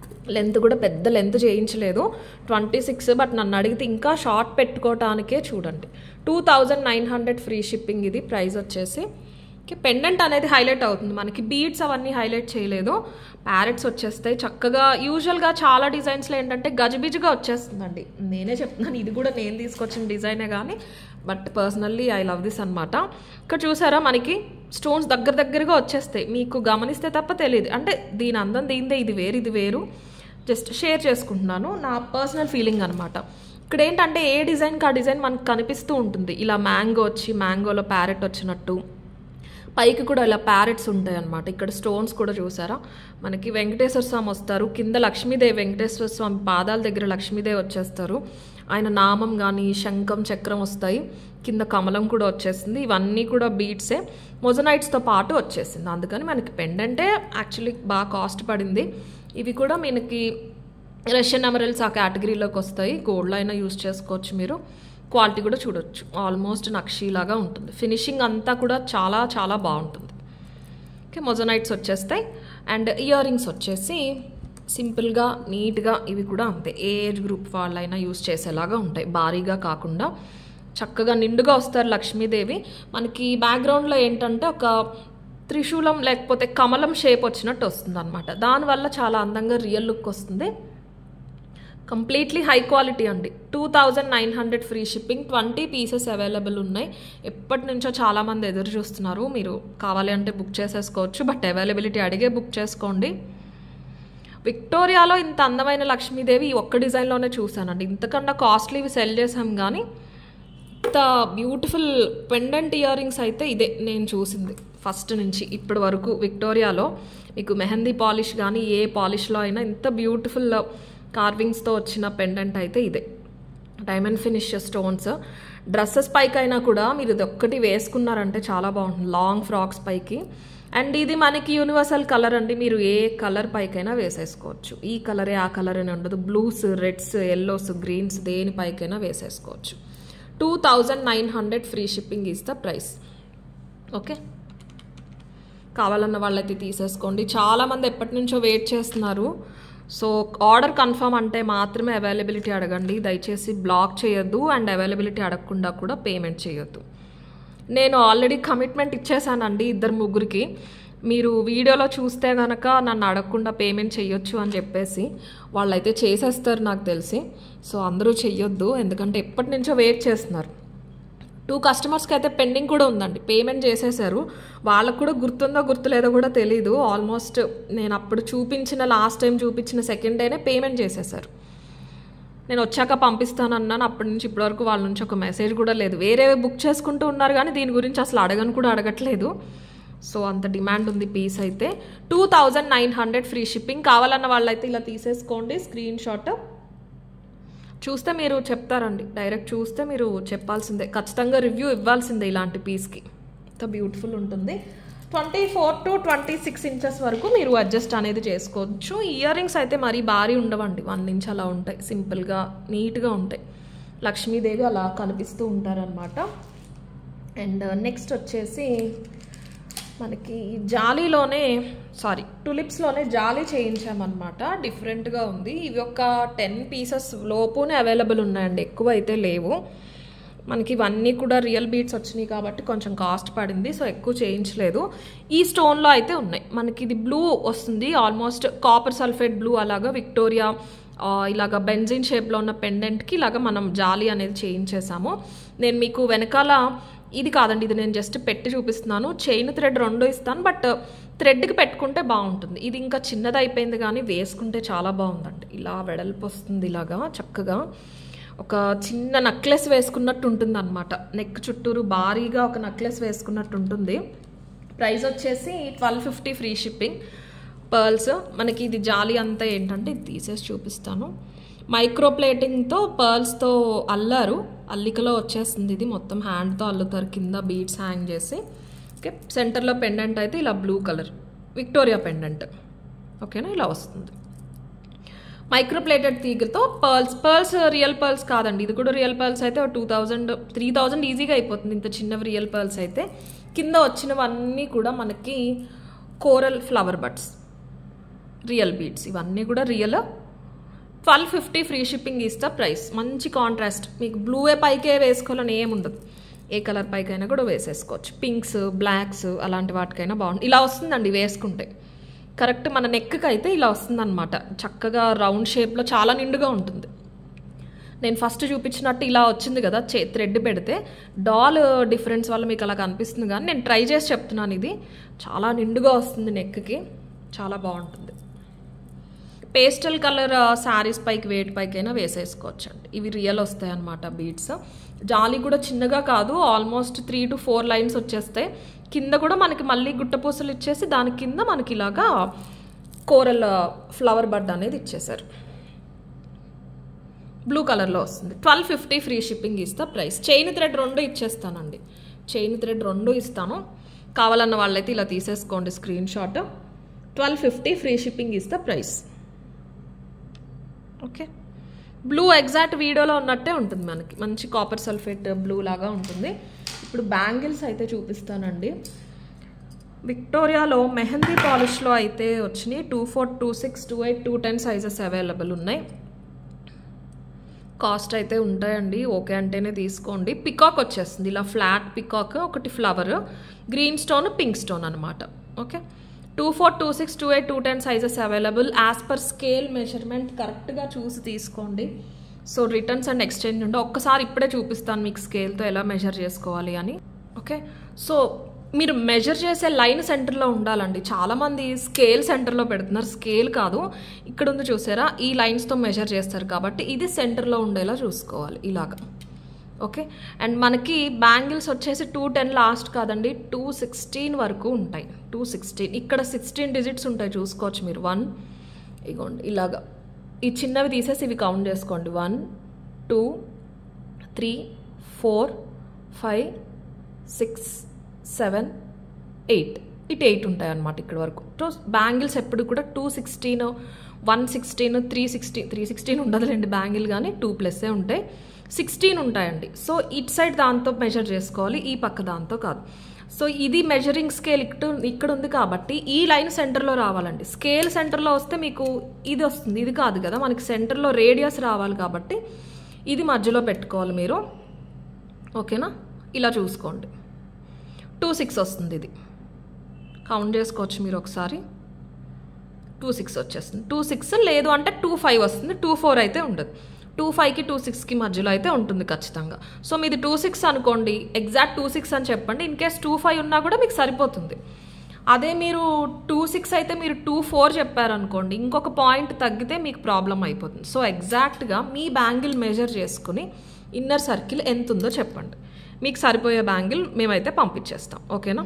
[SPEAKER 1] లెంత్ కూడా పెద్ద లెంత్ చేయించలేదు ట్వంటీ సిక్స్ బట్ నన్ను అడిగితే ఇంకా షార్ట్ పెట్టుకోవటానికే చూడండి two thousand nine hundred free shipping ఇది ప్రైస్ వచ్చేసి ఓకే పెండెంట్ అనేది హైలైట్ అవుతుంది మనకి బీడ్స్ అవన్నీ హైలైట్ చేయలేదు ప్యారెట్స్ వచ్చేస్తాయి చక్కగా యూజువల్గా చాలా డిజైన్స్లో ఏంటంటే గజిబిజిగా వచ్చేస్తుందండి నేనే చెప్తున్నాను ఇది కూడా నేను తీసుకొచ్చిన డిజైనే కానీ but personally I love this అనమాట ఇక్కడ చూసారా మనకి స్టోన్స్ దగ్గర దగ్గరగా వచ్చేస్తాయి మీకు గమనిస్తే తప్ప తెలియదు అంటే దీని అందం దీనిదే ఇది వేరు ఇది వేరు జస్ట్ షేర్ చేసుకుంటున్నాను నా పర్సనల్ ఫీలింగ్ అనమాట ఇక్కడ ఏంటంటే ఏ డిజైన్కి ఆ డిజైన్ మనకు కనిపిస్తూ ఉంటుంది ఇలా మ్యాంగో వచ్చి మ్యాంగోలో ప్యారెట్ వచ్చినట్టు పైకి కూడా ఇలా ప్యారెట్స్ ఉంటాయి అన్నమాట ఇక్కడ స్టోన్స్ కూడా చూసారా మనకి వెంకటేశ్వర స్వామి వస్తారు కింద లక్ష్మీదేవి వెంకటేశ్వర స్వామి పాదాల దగ్గర లక్ష్మీదేవి వచ్చేస్తారు ఆయన నామం కానీ శంఖం చక్రం వస్తాయి కింద కమలం కూడా వచ్చేసింది ఇవన్నీ కూడా బీట్సే మొజనైట్స్తో పాటు వచ్చేసింది అందుకని మనకి పెండెంటే యాక్చువల్లీ బాగా కాస్ట్ పడింది ఇవి కూడా మనకి రష్యన్ ఎమరల్స్ ఆ కేటగిరీలోకి వస్తాయి గోల్డ్లో అయినా యూస్ చేసుకోవచ్చు మీరు క్వాలిటీ కూడా చూడొచ్చు ఆల్మోస్ట్ నక్షీలాగా ఉంటుంది ఫినిషింగ్ అంతా కూడా చాలా చాలా బాగుంటుంది ఓకే మొజనైట్స్ వచ్చేస్తాయి అండ్ ఇయర్ రింగ్స్ వచ్చేసి సింపుల్గా నీట్గా ఇవి కూడా అంతే ఏ ఏజ్ గ్రూప్ వాళ్ళైనా యూస్ చేసేలాగా ఉంటాయి భారీగా కాకుండా చక్కగా నిండుగా వస్తారు లక్ష్మీదేవి మనకి బ్యాక్గ్రౌండ్లో ఏంటంటే ఒక త్రిశూలం లేకపోతే కమలం షేప్ వచ్చినట్టు వస్తుంది అనమాట దానివల్ల చాలా అందంగా రియల్ లుక్ వస్తుంది కంప్లీట్లీ హై క్వాలిటీ అండి two thousand nine hundred free shipping twenty pieces available ఉన్నాయి ఎప్పటి నుంచో చాలామంది ఎదురు చూస్తున్నారు మీరు కావాలి అంటే బుక్ చేసేసుకోవచ్చు బట్ అవైలబిలిటీ అడిగే బుక్ చేసుకోండి విక్టోరియాలో ఇంత అందమైన లక్ష్మీదేవి ఈ ఒక్క డిజైన్లోనే చూశానండి ఇంతకన్నా కాస్ట్లీవి సెల్ చేసాం కానీ ఇంత బ్యూటిఫుల్ పెండెంట్ ఇయర్ రింగ్స్ అయితే ఇదే నేను చూసింది ఫస్ట్ నుంచి ఇప్పటి వరకు విక్టోరియాలో మీకు మెహందీ పాలిష్ కానీ ఏ పాలిష్లో అయినా ఇంత బ్యూటిఫుల్ కార్వింగ్స్తో వచ్చిన పెండెంట్ అయితే ఇదే డైమండ్ ఫినిష్ స్టోన్స్ డ్రెస్సెస్ పైకి అయినా కూడా మీరు ఇది ఒక్కటి వేసుకున్నారంటే చాలా బాగుంటుంది లాంగ్ ఫ్రాక్స్ పైకి అండ్ ఇది మనకి యూనివర్సల్ కలర్ అండి మీరు ఏ కలర్ పైకైనా వేసేసుకోవచ్చు ఈ కలరే ఆ కలర్ అని ఉండదు బ్లూస్ రెడ్స్ ఎల్లోస్ గ్రీన్స్ దేని పైకైనా వేసేసుకోవచ్చు two thousand nine hundred free shipping is the price okay కావాలన్న వాళ్ళైతే తీసేసుకోండి చాలామంది ఎప్పటి నుంచో వెయిట్ చేస్తున్నారు సో ఆర్డర్ కన్ఫర్మ్ అంటే మాత్రమే అవైలబిలిటీ అడగండి దయచేసి బ్లాక్ చేయొద్దు అండ్ అవైలబిలిటీ అడగకుండా కూడా పేమెంట్ చేయొద్దు నేను ఆల్రెడీ కమిట్మెంట్ ఇచ్చేసానండి ఇద్దరు ముగ్గురికి మీరు వీడియోలో చూస్తే కనుక నన్ను అడగకుండా పేమెంట్ చేయొచ్చు అని చెప్పేసి వాళ్ళైతే చేసేస్తారు నాకు తెలిసి సో అందరూ చెయ్యొద్దు ఎందుకంటే ఎప్పటి నుంచో వెయిట్ చేస్తున్నారు టూ కస్టమర్స్కి అయితే పెండింగ్ కూడా ఉందండి పేమెంట్ చేసేసారు వాళ్ళకు కూడా గుర్తుందో గుర్తులేదో కూడా తెలీదు ఆల్మోస్ట్ నేను అప్పుడు చూపించిన లాస్ట్ టైం చూపించిన సెకండ్ డేనే పేమెంట్ చేసేసారు నేను వచ్చాక పంపిస్తాను అన్నాను అప్పటి నుంచి ఇప్పటివరకు వాళ్ళ నుంచి ఒక మెసేజ్ కూడా లేదు వేరే బుక్ చేసుకుంటూ ఉన్నారు కానీ దీని గురించి అసలు అడగను కూడా అడగట్లేదు సో అంత డిమాండ్ ఉంది పీస్ అయితే two thousand nine hundred free shipping కావాలన్న వాళ్ళైతే ఇలా తీసేసుకోండి స్క్రీన్ షాట్ చూస్తే మీరు చెప్తారండి డైరెక్ట్ చూస్తే మీరు చెప్పాల్సిందే ఖచ్చితంగా రివ్యూ ఇవ్వాల్సిందే ఇలాంటి పీస్కి ఎంత బ్యూటిఫుల్ ఉంటుంది twenty four to twenty six inches వరకు మీరు అడ్జస్ట్ అనేది చేసుకోవచ్చు ఇయర్ రింగ్స్ అయితే మరీ భారీ ఉండవండి వన్ ఇంచ్ అలా ఉంటాయి సింపుల్గా నీట్గా ఉంటాయి లక్ష్మీదేవి అలా కనిపిస్తూ ఉంటారనమాట అండ్ నెక్స్ట్ వచ్చేసి మనకి జాలీలోనే సారీ టులిప్స్లోనే జాలీ చేయించామన్నమాట డిఫరెంట్గా ఉంది ఇవి ఒక టెన్ పీసెస్ లోపునే అవైలబుల్ ఉన్నాయండి ఎక్కువ అయితే లేవు మనకి ఇవన్నీ కూడా రియల్ బీట్స్ వచ్చినాయి కాబట్టి కొంచెం కాస్ట్ పడింది సో ఎక్కువ చేయించలేదు ఈ స్టోన్లో అయితే ఉన్నాయి మనకి ఇది బ్లూ వస్తుంది ఆల్మోస్ట్ కాపర్ సల్ఫేట్ బ్లూ అలాగా విక్టోరియా ఆ, ఇలాగ బెంజిన్ షేప్లో ఉన్న పెండెంట్కి ఇలాగ మనం జాలీ అనేది చేయించేసాము నేను మీకు వెనకాల ఇది కాదండి ఇది నేను జస్ట్ పెట్టి చూపిస్తున్నాను చైన్ థ్రెడ్ రెండు ఇస్తాను బట్ థ్రెడ్కి పెట్టుకుంటే బాగుంటుంది ఇది ఇంకా చిన్నది అయిపోయింది కానీ వేసుకుంటే చాలా బాగుందండి ఇలా వెడల్పు వస్తుంది ఇలాగా చక్కగా ఒక చిన్న నక్లెస్ వేసుకున్నట్టు ఉంటుంది అనమాట నెక్ చుట్టూరు భారీగా ఒక నక్లెస్ వేసుకున్నట్టు ఉంటుంది ప్రైస్ వచ్చేసి twelve fifty free shipping pearls మనకి ఇది జాలి అంతా ఏంటంటే ఇది తీసేసి చూపిస్తాను మైక్రో ప్లేటింగ్తో పర్ల్స్తో అల్లారు అల్లికలో వచ్చేస్తుంది ఇది మొత్తం హ్యాండ్తో అల్లుతారు కింద బీడ్స్ హ్యాంగ్ చేసి ఓకే సెంటర్లో పెండెంట్ అయితే ఇలా బ్లూ కలర్ విక్టోరియా పెండెంట్ ఓకేనా ఇలా వస్తుంది మైక్రోప్లేటెడ్ తీగతో పర్ల్స్ పర్ల్స్ రియల్ పర్ల్స్ కాదండి ఇది కూడా రియల్ పర్ల్స్ అయితే టూ థౌజండ్ త్రీ థౌజండ్ ఈజీగా అయిపోతుంది ఇంత చిన్నవి రియల్ పర్ల్స్ అయితే కింద వచ్చినవన్నీ కూడా మనకి coral flower buds real beads ఇవన్నీ కూడా real twelve fifty free shipping ఇస్తా ప్రైస్ మంచి కాంట్రాస్ట్ మీకు బ్లూవే పైకే వేసుకోవాలని ఏముండదు ఏ కలర్ పైకైనా కూడా వేసేసుకోవచ్చు పింక్స్ బ్లాక్స్ అలాంటి వాటికైనా బాగుంటుంది ఇలా వస్తుందండి వేసుకుంటే కరెక్ట్ మన నెక్కి అయితే ఇలా వస్తుందన్నమాట చక్కగా రౌండ్ షేప్లో చాలా నిండుగా ఉంటుంది నేను ఫస్ట్ చూపించినట్టు ఇలా వచ్చింది కదా చే థ్రెడ్ పెడితే డాల్ డిఫరెన్స్ వల్ల మీకు అలా కనిపిస్తుంది కానీ నేను ట్రై చేసి చెప్తున్నాను ఇది చాలా నిండుగా వస్తుంది నెక్కి చాలా బాగుంటుంది పేస్టల్ కలర్ శారీస్ పైకి వేటి పైకైనా వేసేసుకోవచ్చు అండి ఇవి రియల్ వస్తాయి అన్నమాట బీడ్స్ జాలి కూడా చిన్నగా కాదు almost three to four lines వచ్చేస్తాయి కింద కూడా మనకి మళ్ళీ గుట్టపూసలు ఇచ్చేసి దాని కింద మనకి ఇలాగా కోరల్ ఫ్లవర్ బడ్ అనేది ఇచ్చేసారు బ్లూ కలర్లో వస్తుంది ట్వెల్వ్ ఫిఫ్టీ ఫ్రీ షిప్పింగ్ ఇస్తా ప్రైస్ చైన్ థ్రెడ్ రెండు ఇచ్చేస్తానండి చైన్ థ్రెడ్ రెండు ఇస్తాను కావాలన్న వాళ్ళైతే ఇలా తీసేసుకోండి screen shot twelve fifty free shipping ఇస్తా ప్రైస్ ఓకే బ్లూ ఎగ్జాక్ట్ వీడియోలో ఉన్నట్టే ఉంటుంది మనకి మంచి కాపర్ సల్ఫేట్ బ్లూ లాగా ఉంటుంది ఇప్పుడు బ్యాంగిల్స్ అయితే చూపిస్తానండి విక్టోరియాలో మెహందీ పాలిష్లో అయితే వచ్చినాయి two four two six two eight two ten sizes available ఉన్నాయి కాస్ట్ అయితే ఉంటాయండి ఓకే అంటేనే తీసుకోండి పికాక్ వచ్చేస్తుంది ఇలా ఫ్లాట్ పికాక్ ఒకటి flower green stone pink stone అనమాట okay two four two six two eight two ten sizes available as per scale measurement కరెక్ట్గా చూసి తీసుకోండి సో రిటర్న్స్ అండ్ ఎక్స్చేంజ్ ఉంటే ఒక్కసారి ఇప్పుడే చూపిస్తాను మీకు స్కేల్తో ఎలా మెజర్ చేసుకోవాలి అని ఓకే సో మీరు మెజర్ చేసే లైన్ సెంటర్లో ఉండాలండి చాలామంది స్కేల్ సెంటర్లో పెడుతున్నారు స్కేల్ కాదు ఇక్కడ ఉంది చూసారా ఈ లైన్స్తో మెజర్ చేస్తారు కాబట్టి ఇది సెంటర్లో ఉండేలా చూసుకోవాలి ఇలాగా ఓకే అండ్ మనకి బ్యాంగిల్స్ వచ్చేసి టూ టెన్ లాస్ట్ కాదండి టూ సిక్స్టీన్ వరకు ఉంటాయి టూ సిక్స్టీన్ ఇక్కడ సిక్స్టీన్ డిజిట్స్ ఉంటాయి చూసుకోవచ్చు మీరు వన్ ఇగోండి ఇలాగా ఈ చిన్నవి తీసేసి ఇవి కౌంట్ చేసుకోండి one two three four five six seven eight ఇటు ఎయిట్ ఉంటాయి అన్నమాట ఇక్కడ వరకు సో బ్యాంగిల్స్ ఎప్పుడు కూడా two sixteen one sixteen three sixteen three sixteen ఉండదులేండి బ్యాంగిల్ కానీ టూ ప్లస్సే ఉంటాయి సిక్స్టీన్ ఉంటాయండి సో ఇట్ సైడ్ దాంతో మెజర్ చేసుకోవాలి ఈ పక్క దాంతో కాదు సో ఇది మెజరింగ్ స్కేల్ ఇక్కడ ఇక్కడ ఉంది కాబట్టి ఈ లైన్ సెంటర్లో రావాలండి స్కేల్ సెంటర్లో వస్తే మీకు ఇది వస్తుంది ఇది కాదు కదా మనకి సెంటర్లో రేడియస్ రావాలి కాబట్టి ఇది మధ్యలో పెట్టుకోవాలి మీరు ఓకేనా ఇలా చూసుకోండి టూ సిక్స్ వస్తుంది ఇది కౌంట్ చేసుకోవచ్చు మీరు ఒకసారి టూ సిక్స్ వచ్చేస్తుంది టూ సిక్స్ లేదు అంటే టూ ఫైవ్ వస్తుంది టూ ఫోర్ అయితే ఉండదు టూ ఫైవ్కి టూ సిక్స్కి మధ్యలో అయితే ఉంటుంది ఖచ్చితంగా సో మీది టూ సిక్స్ అనుకోండి ఎగ్జాక్ట్ టూ సిక్స్ అని చెప్పండి ఇన్ కేస్ టూ ఫైవ్ ఉన్నా కూడా మీకు సరిపోతుంది అదే మీరు టూ సిక్స్ అయితే మీరు టూ ఫోర్ చెప్పారనుకోండి ఇంకొక పాయింట్ తగ్గితే మీకు ప్రాబ్లం అయిపోతుంది సో ఎగ్జాక్ట్గా మీ బ్యాంగిల్ మెజర్ చేసుకుని ఇన్నర్ సర్కిల్ ఎంత ఉందో చెప్పండి మీకు సరిపోయే బ్యాంగిల్ మేమైతే పంపించేస్తాం ఓకేనా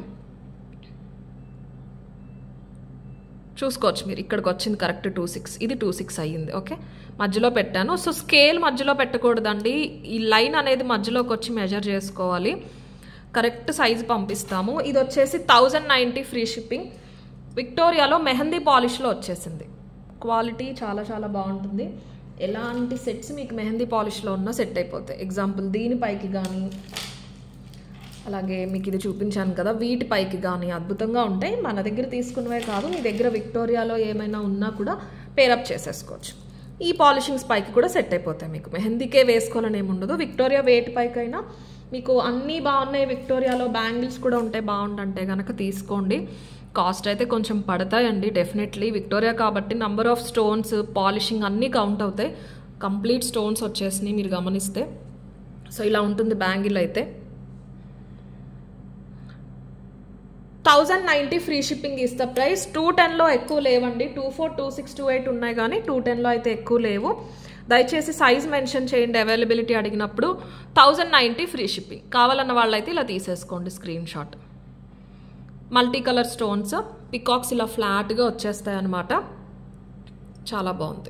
[SPEAKER 1] చూసుకోవచ్చు మీరు ఇక్కడికి వచ్చింది కరెక్ట్ టూ సిక్స్ ఇది టూ సిక్స్ అయ్యింది ఓకే మధ్యలో పెట్టాను సో స్కేల్ మధ్యలో పెట్టకూడదండి ఈ లైన్ అనేది మధ్యలోకి వచ్చి మెజర్ చేసుకోవాలి కరెక్ట్ సైజు పంపిస్తాము ఇది వచ్చేసి థౌజండ్ నైంటీ ఫ్రీ షిప్పింగ్ విక్టోరియాలో మెహందీ పాలిష్లో వచ్చేసింది క్వాలిటీ చాలా చాలా బాగుంటుంది ఎలాంటి సెట్స్ మీకు మెహందీ పాలిష్లో ఉన్నా సెట్ అయిపోతాయి ఎగ్జాంపుల్ దీనిపైకి కానీ అలాగే మీకు ఇది చూపించాను కదా వీటి పైకి కానీ అద్భుతంగా ఉంటాయి మన దగ్గర తీసుకున్నవే కాదు మీ దగ్గర విక్టోరియాలో ఏమైనా ఉన్నా కూడా పేరప్ చేసేసుకోవచ్చు ఈ పాలిషింగ్స్ పైకి కూడా సెట్ అయిపోతాయి మీకు మెహందీకే వేసుకోవాలని ఏమి ఉండదు విక్టోరియా వేటి పైకైనా మీకు అన్నీ బాగున్నాయి విక్టోరియాలో బ్యాంగిల్స్ కూడా ఉంటాయి బాగుంటుంటే కనుక తీసుకోండి కాస్ట్ అయితే కొంచెం పడతాయండి డెఫినెట్లీ విక్టోరియా కాబట్టి నంబర్ ఆఫ్ స్టోన్స్ పాలిషింగ్ అన్నీ కౌంట్ అవుతాయి కంప్లీట్ స్టోన్స్ వచ్చేసినాయి మీరు గమనిస్తే సో ఇలా ఉంటుంది బ్యాంగిల్ అయితే థౌజండ్ నైంటీ ఫ్రీ షిప్పింగ్ ఇస్తా ప్రైస్ టూ టెన్లో ఎక్కువ లేవండి two four two six two eight ఉన్నాయి కానీ టూ టెన్లో అయితే ఎక్కువ లేవు దయచేసి సైజ్ మెన్షన్ చేయండి అవైలబిలిటీ అడిగినప్పుడు థౌజండ్ నైంటీ ఫ్రీ షిప్పింగ్ కావాలన్న వాళ్ళైతే ఇలా తీసేసుకోండి screen shot multi colour stones peacocks ఇలా ఫ్లాట్గా వచ్చేస్తాయి అన్నమాట చాలా బాగుంది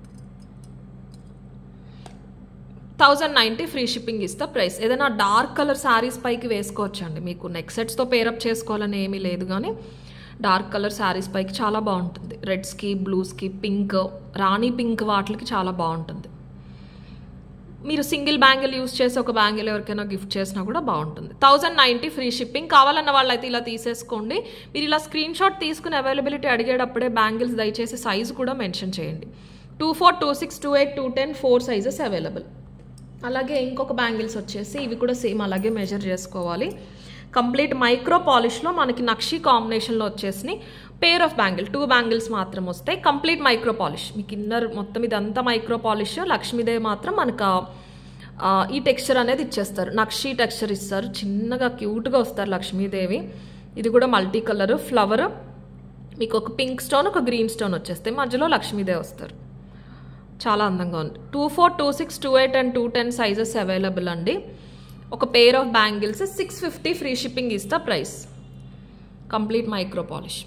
[SPEAKER 1] థౌజండ్ నైంటీ ఫ్రీ షిప్పింగ్ ఇస్తా ప్రైస్ ఏదైనా డార్క్ కలర్ శారీస్ పైకి వేసుకోవచ్చు అండి మీకు నెక్ సెట్స్తో పేరప్ చేసుకోవాలని ఏమీ లేదు కానీ డార్క్ కలర్ శారీస్ పైకి చాలా బాగుంటుంది రెడ్స్కి బ్లూస్కి పింక్ రాణి పింక్ వాటికి చాలా బాగుంటుంది మీరు సింగిల్ బ్యాంగిల్ యూస్ చేసి ఒక బ్యాంగిల్ ఎవరికైనా గిఫ్ట్ చేసినా కూడా బాగుంటుంది థౌజండ్ నైంటీ ఫ్రీ షిప్పింగ్ కావాలన్న వాళ్ళైతే ఇలా తీసేసుకోండి మీరు ఇలా స్క్రీన్ షాట్ తీసుకుని అవైలబిలిటీ అడిగేటప్పుడే బ్యాంగిల్స్ దయచేసి సైజు కూడా మెన్షన్ చేయండి two four two six two eight two ten four sizes available అలాగే ఇంకొక బ్యాంగిల్స్ వచ్చేసి ఇవి కూడా సేమ్ అలాగే మెజర్ చేసుకోవాలి కంప్లీట్ మైక్రో పాలిష్లో మనకి నక్షి కాంబినేషన్లో వచ్చేసి pair of bangle two bangles మాత్రం వస్తాయి కంప్లీట్ మైక్రో పాలిష్ మీకు ఇన్నర్ మొత్తం ఇదంతా మైక్రో పాలిష్ లక్ష్మీదేవి మాత్రం మనకు ఆ, ఈ టెక్స్చర్ అనేది ఇచ్చేస్తారు నక్షి టెక్స్చర్ ఇస్తారు చిన్నగా క్యూట్గా వస్తారు లక్ష్మీదేవి ఇది కూడా మల్టీ కలర్ ఫ్లవర్ మీకు ఒక పింక్ స్టోన్ ఒక గ్రీన్ స్టోన్ వచ్చేస్తాయి మధ్యలో లక్ష్మీదేవి వస్తారు చాలా అందంగా ఉంది two four two six two eight and two ten sizes available అండి ఒక pair of bangles six fifty free shipping ఇస్తా price complete micro polish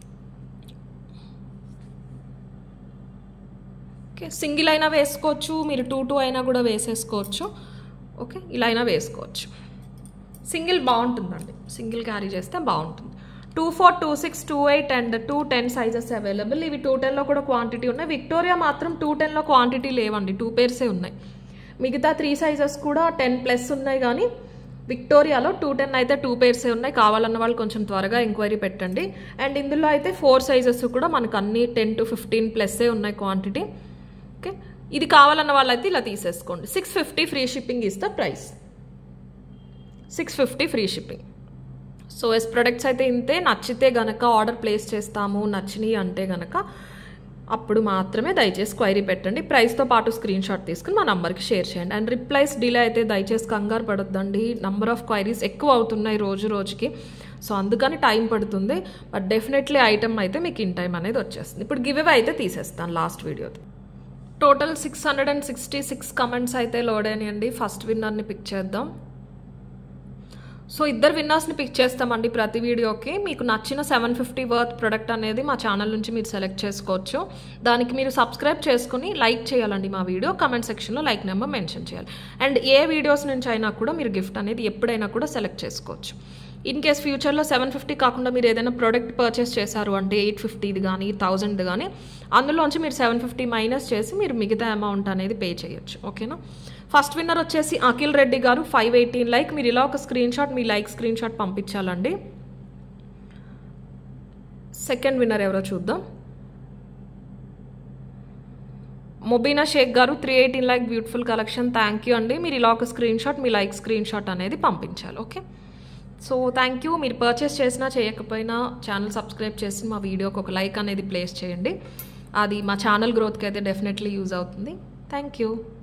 [SPEAKER 1] okay single అయినా వేసుకోవచ్చు మీరు టూ టూ అయినా కూడా వేసేసుకోవచ్చు ఓకే ఇలా అయినా వేసుకోవచ్చు సింగిల్ బాగుంటుందండి సింగిల్ క్యారీ చేస్తే బాగుంటుంది two four two six two eight and two ten sizes available ఇవి టూ టెన్లో కూడా క్వాంటిటీ ఉన్నాయి విక్టోరియా మాత్రం టూ టెన్లో క్వాంటిటీ లేవండి టూ పేర్సే ఉన్నాయి మిగతా త్రీ సైజెస్ కూడా టెన్ ప్లస్ ఉన్నాయి కానీ విక్టోరియాలో టూ టెన్ అయితే టూ పేర్సే ఉన్నాయి కావాలన్న వాళ్ళు కొంచెం త్వరగా ఎంక్వైరీ పెట్టండి అండ్ ఇందులో అయితే ఫోర్ సైజెస్ కూడా మనకు అన్ని టెన్ టు ఫిఫ్టీన్ ప్లస్సే ఉన్నాయి క్వాంటిటీ ఓకే ఇది కావాలన్న వాళ్ళైతే ఇలా తీసేసుకోండి సిక్స్ ఫిఫ్టీ ఫ్రీ షిప్పింగ్ ఇస్తా price six fifty free shipping so ఎస్ ప్రొడక్ట్స్ అయితే ఇంతే నచ్చితే గనక ఆర్డర్ ప్లేస్ చేస్తాము నచ్చినాయి అంటే గనక అప్పుడు మాత్రమే దయచేసి క్వైరీ పెట్టండి ప్రైస్తో పాటు స్క్రీన్ షాట్ తీసుకుని మా నంబర్కి షేర్ చేయండి అండ్ రిప్లైస్ డిలే అయితే దయచేసి కంగారు పడొద్దండి నంబర్ ఆఫ్ క్వైరీస్ ఎక్కువ అవుతున్నాయి రోజు రోజుకి సో అందుకని టైం పడుతుంది బట్ డెఫినెట్లీ ఐటమ్ అయితే మీకు ఇన్ టైం అనేది వచ్చేస్తుంది ఇప్పుడు గివ్ అవే అయితే తీసేస్తాను లాస్ట్ వీడియోతో total six hundred and sixty six comments అయితే లోడ్ అయినాయండి ఫస్ట్ విన్నర్ని పిక్ చేద్దాం సో ఇద్దరు విన్నర్స్ని పిక్ చేస్తామండి ప్రతి వీడియోకి మీకు నచ్చిన సెవెన్ ఫిఫ్టీ వర్త్ ప్రొడక్ట్ అనేది మా ఛానల్ నుంచి మీరు సెలెక్ట్ చేసుకోవచ్చు దానికి మీరు సబ్స్క్రైబ్ చేసుకుని లైక్ చేయాలండి మా వీడియో కమెంట్ సెక్షన్లో లైక్ నెంబర్ మెన్షన్ చేయాలి అండ్ ఏ వీడియోస్ నుంచి అయినా కూడా మీరు గిఫ్ట్ అనేది ఎప్పుడైనా కూడా సెలెక్ట్ చేసుకోవచ్చు ఇన్ కేస్ ఫ్యూచర్లో సెవెన్ ఫిఫ్టీ కాకుండా మీరు ఏదైనా ప్రోడక్ట్ పర్చేస్ చేశారు అంటే ఎయిట్ ఫిఫ్టీది కానీ థౌజండ్ కానీ అందులోంచి మీరు సెవెన్ ఫిఫ్టీ మైనస్ చేసి మీరు మిగతా అమౌంట్ అనేది పే చేయొచ్చు ఓకేనా ఫస్ట్ విన్నర్ వచ్చేసి అఖిల్ రెడ్డి గారు ఫైవ్ ఎయిటీన్ లైక్ మీరు ఇలా ఒక స్క్రీన్ షాట్ మీ లైక్ స్క్రీన్ షాట్ పంపించాలండి సెకండ్ విన్నర్ ఎవరో చూద్దాం మొబీనా షేక్ గారు three eighteen like beautiful collection thank you అండి మీరు ఇలా ఒక స్క్రీన్ షాట్ మీ లైక్ స్క్రీన్ షాట్ అనేది పంపించాలి ఓకే సో థ్యాంక్ యూ మీరు పర్చేస్ చేసినా చేయకపోయినా ఛానల్ సబ్స్క్రైబ్ చేసి మా వీడియోకి ఒక లైక్ అనేది ప్లేస్ చేయండి అది మా ఛానల్ గ్రోత్కి అయితే డెఫినెట్లీ యూజ్ అవుతుంది థ్యాంక్ యూ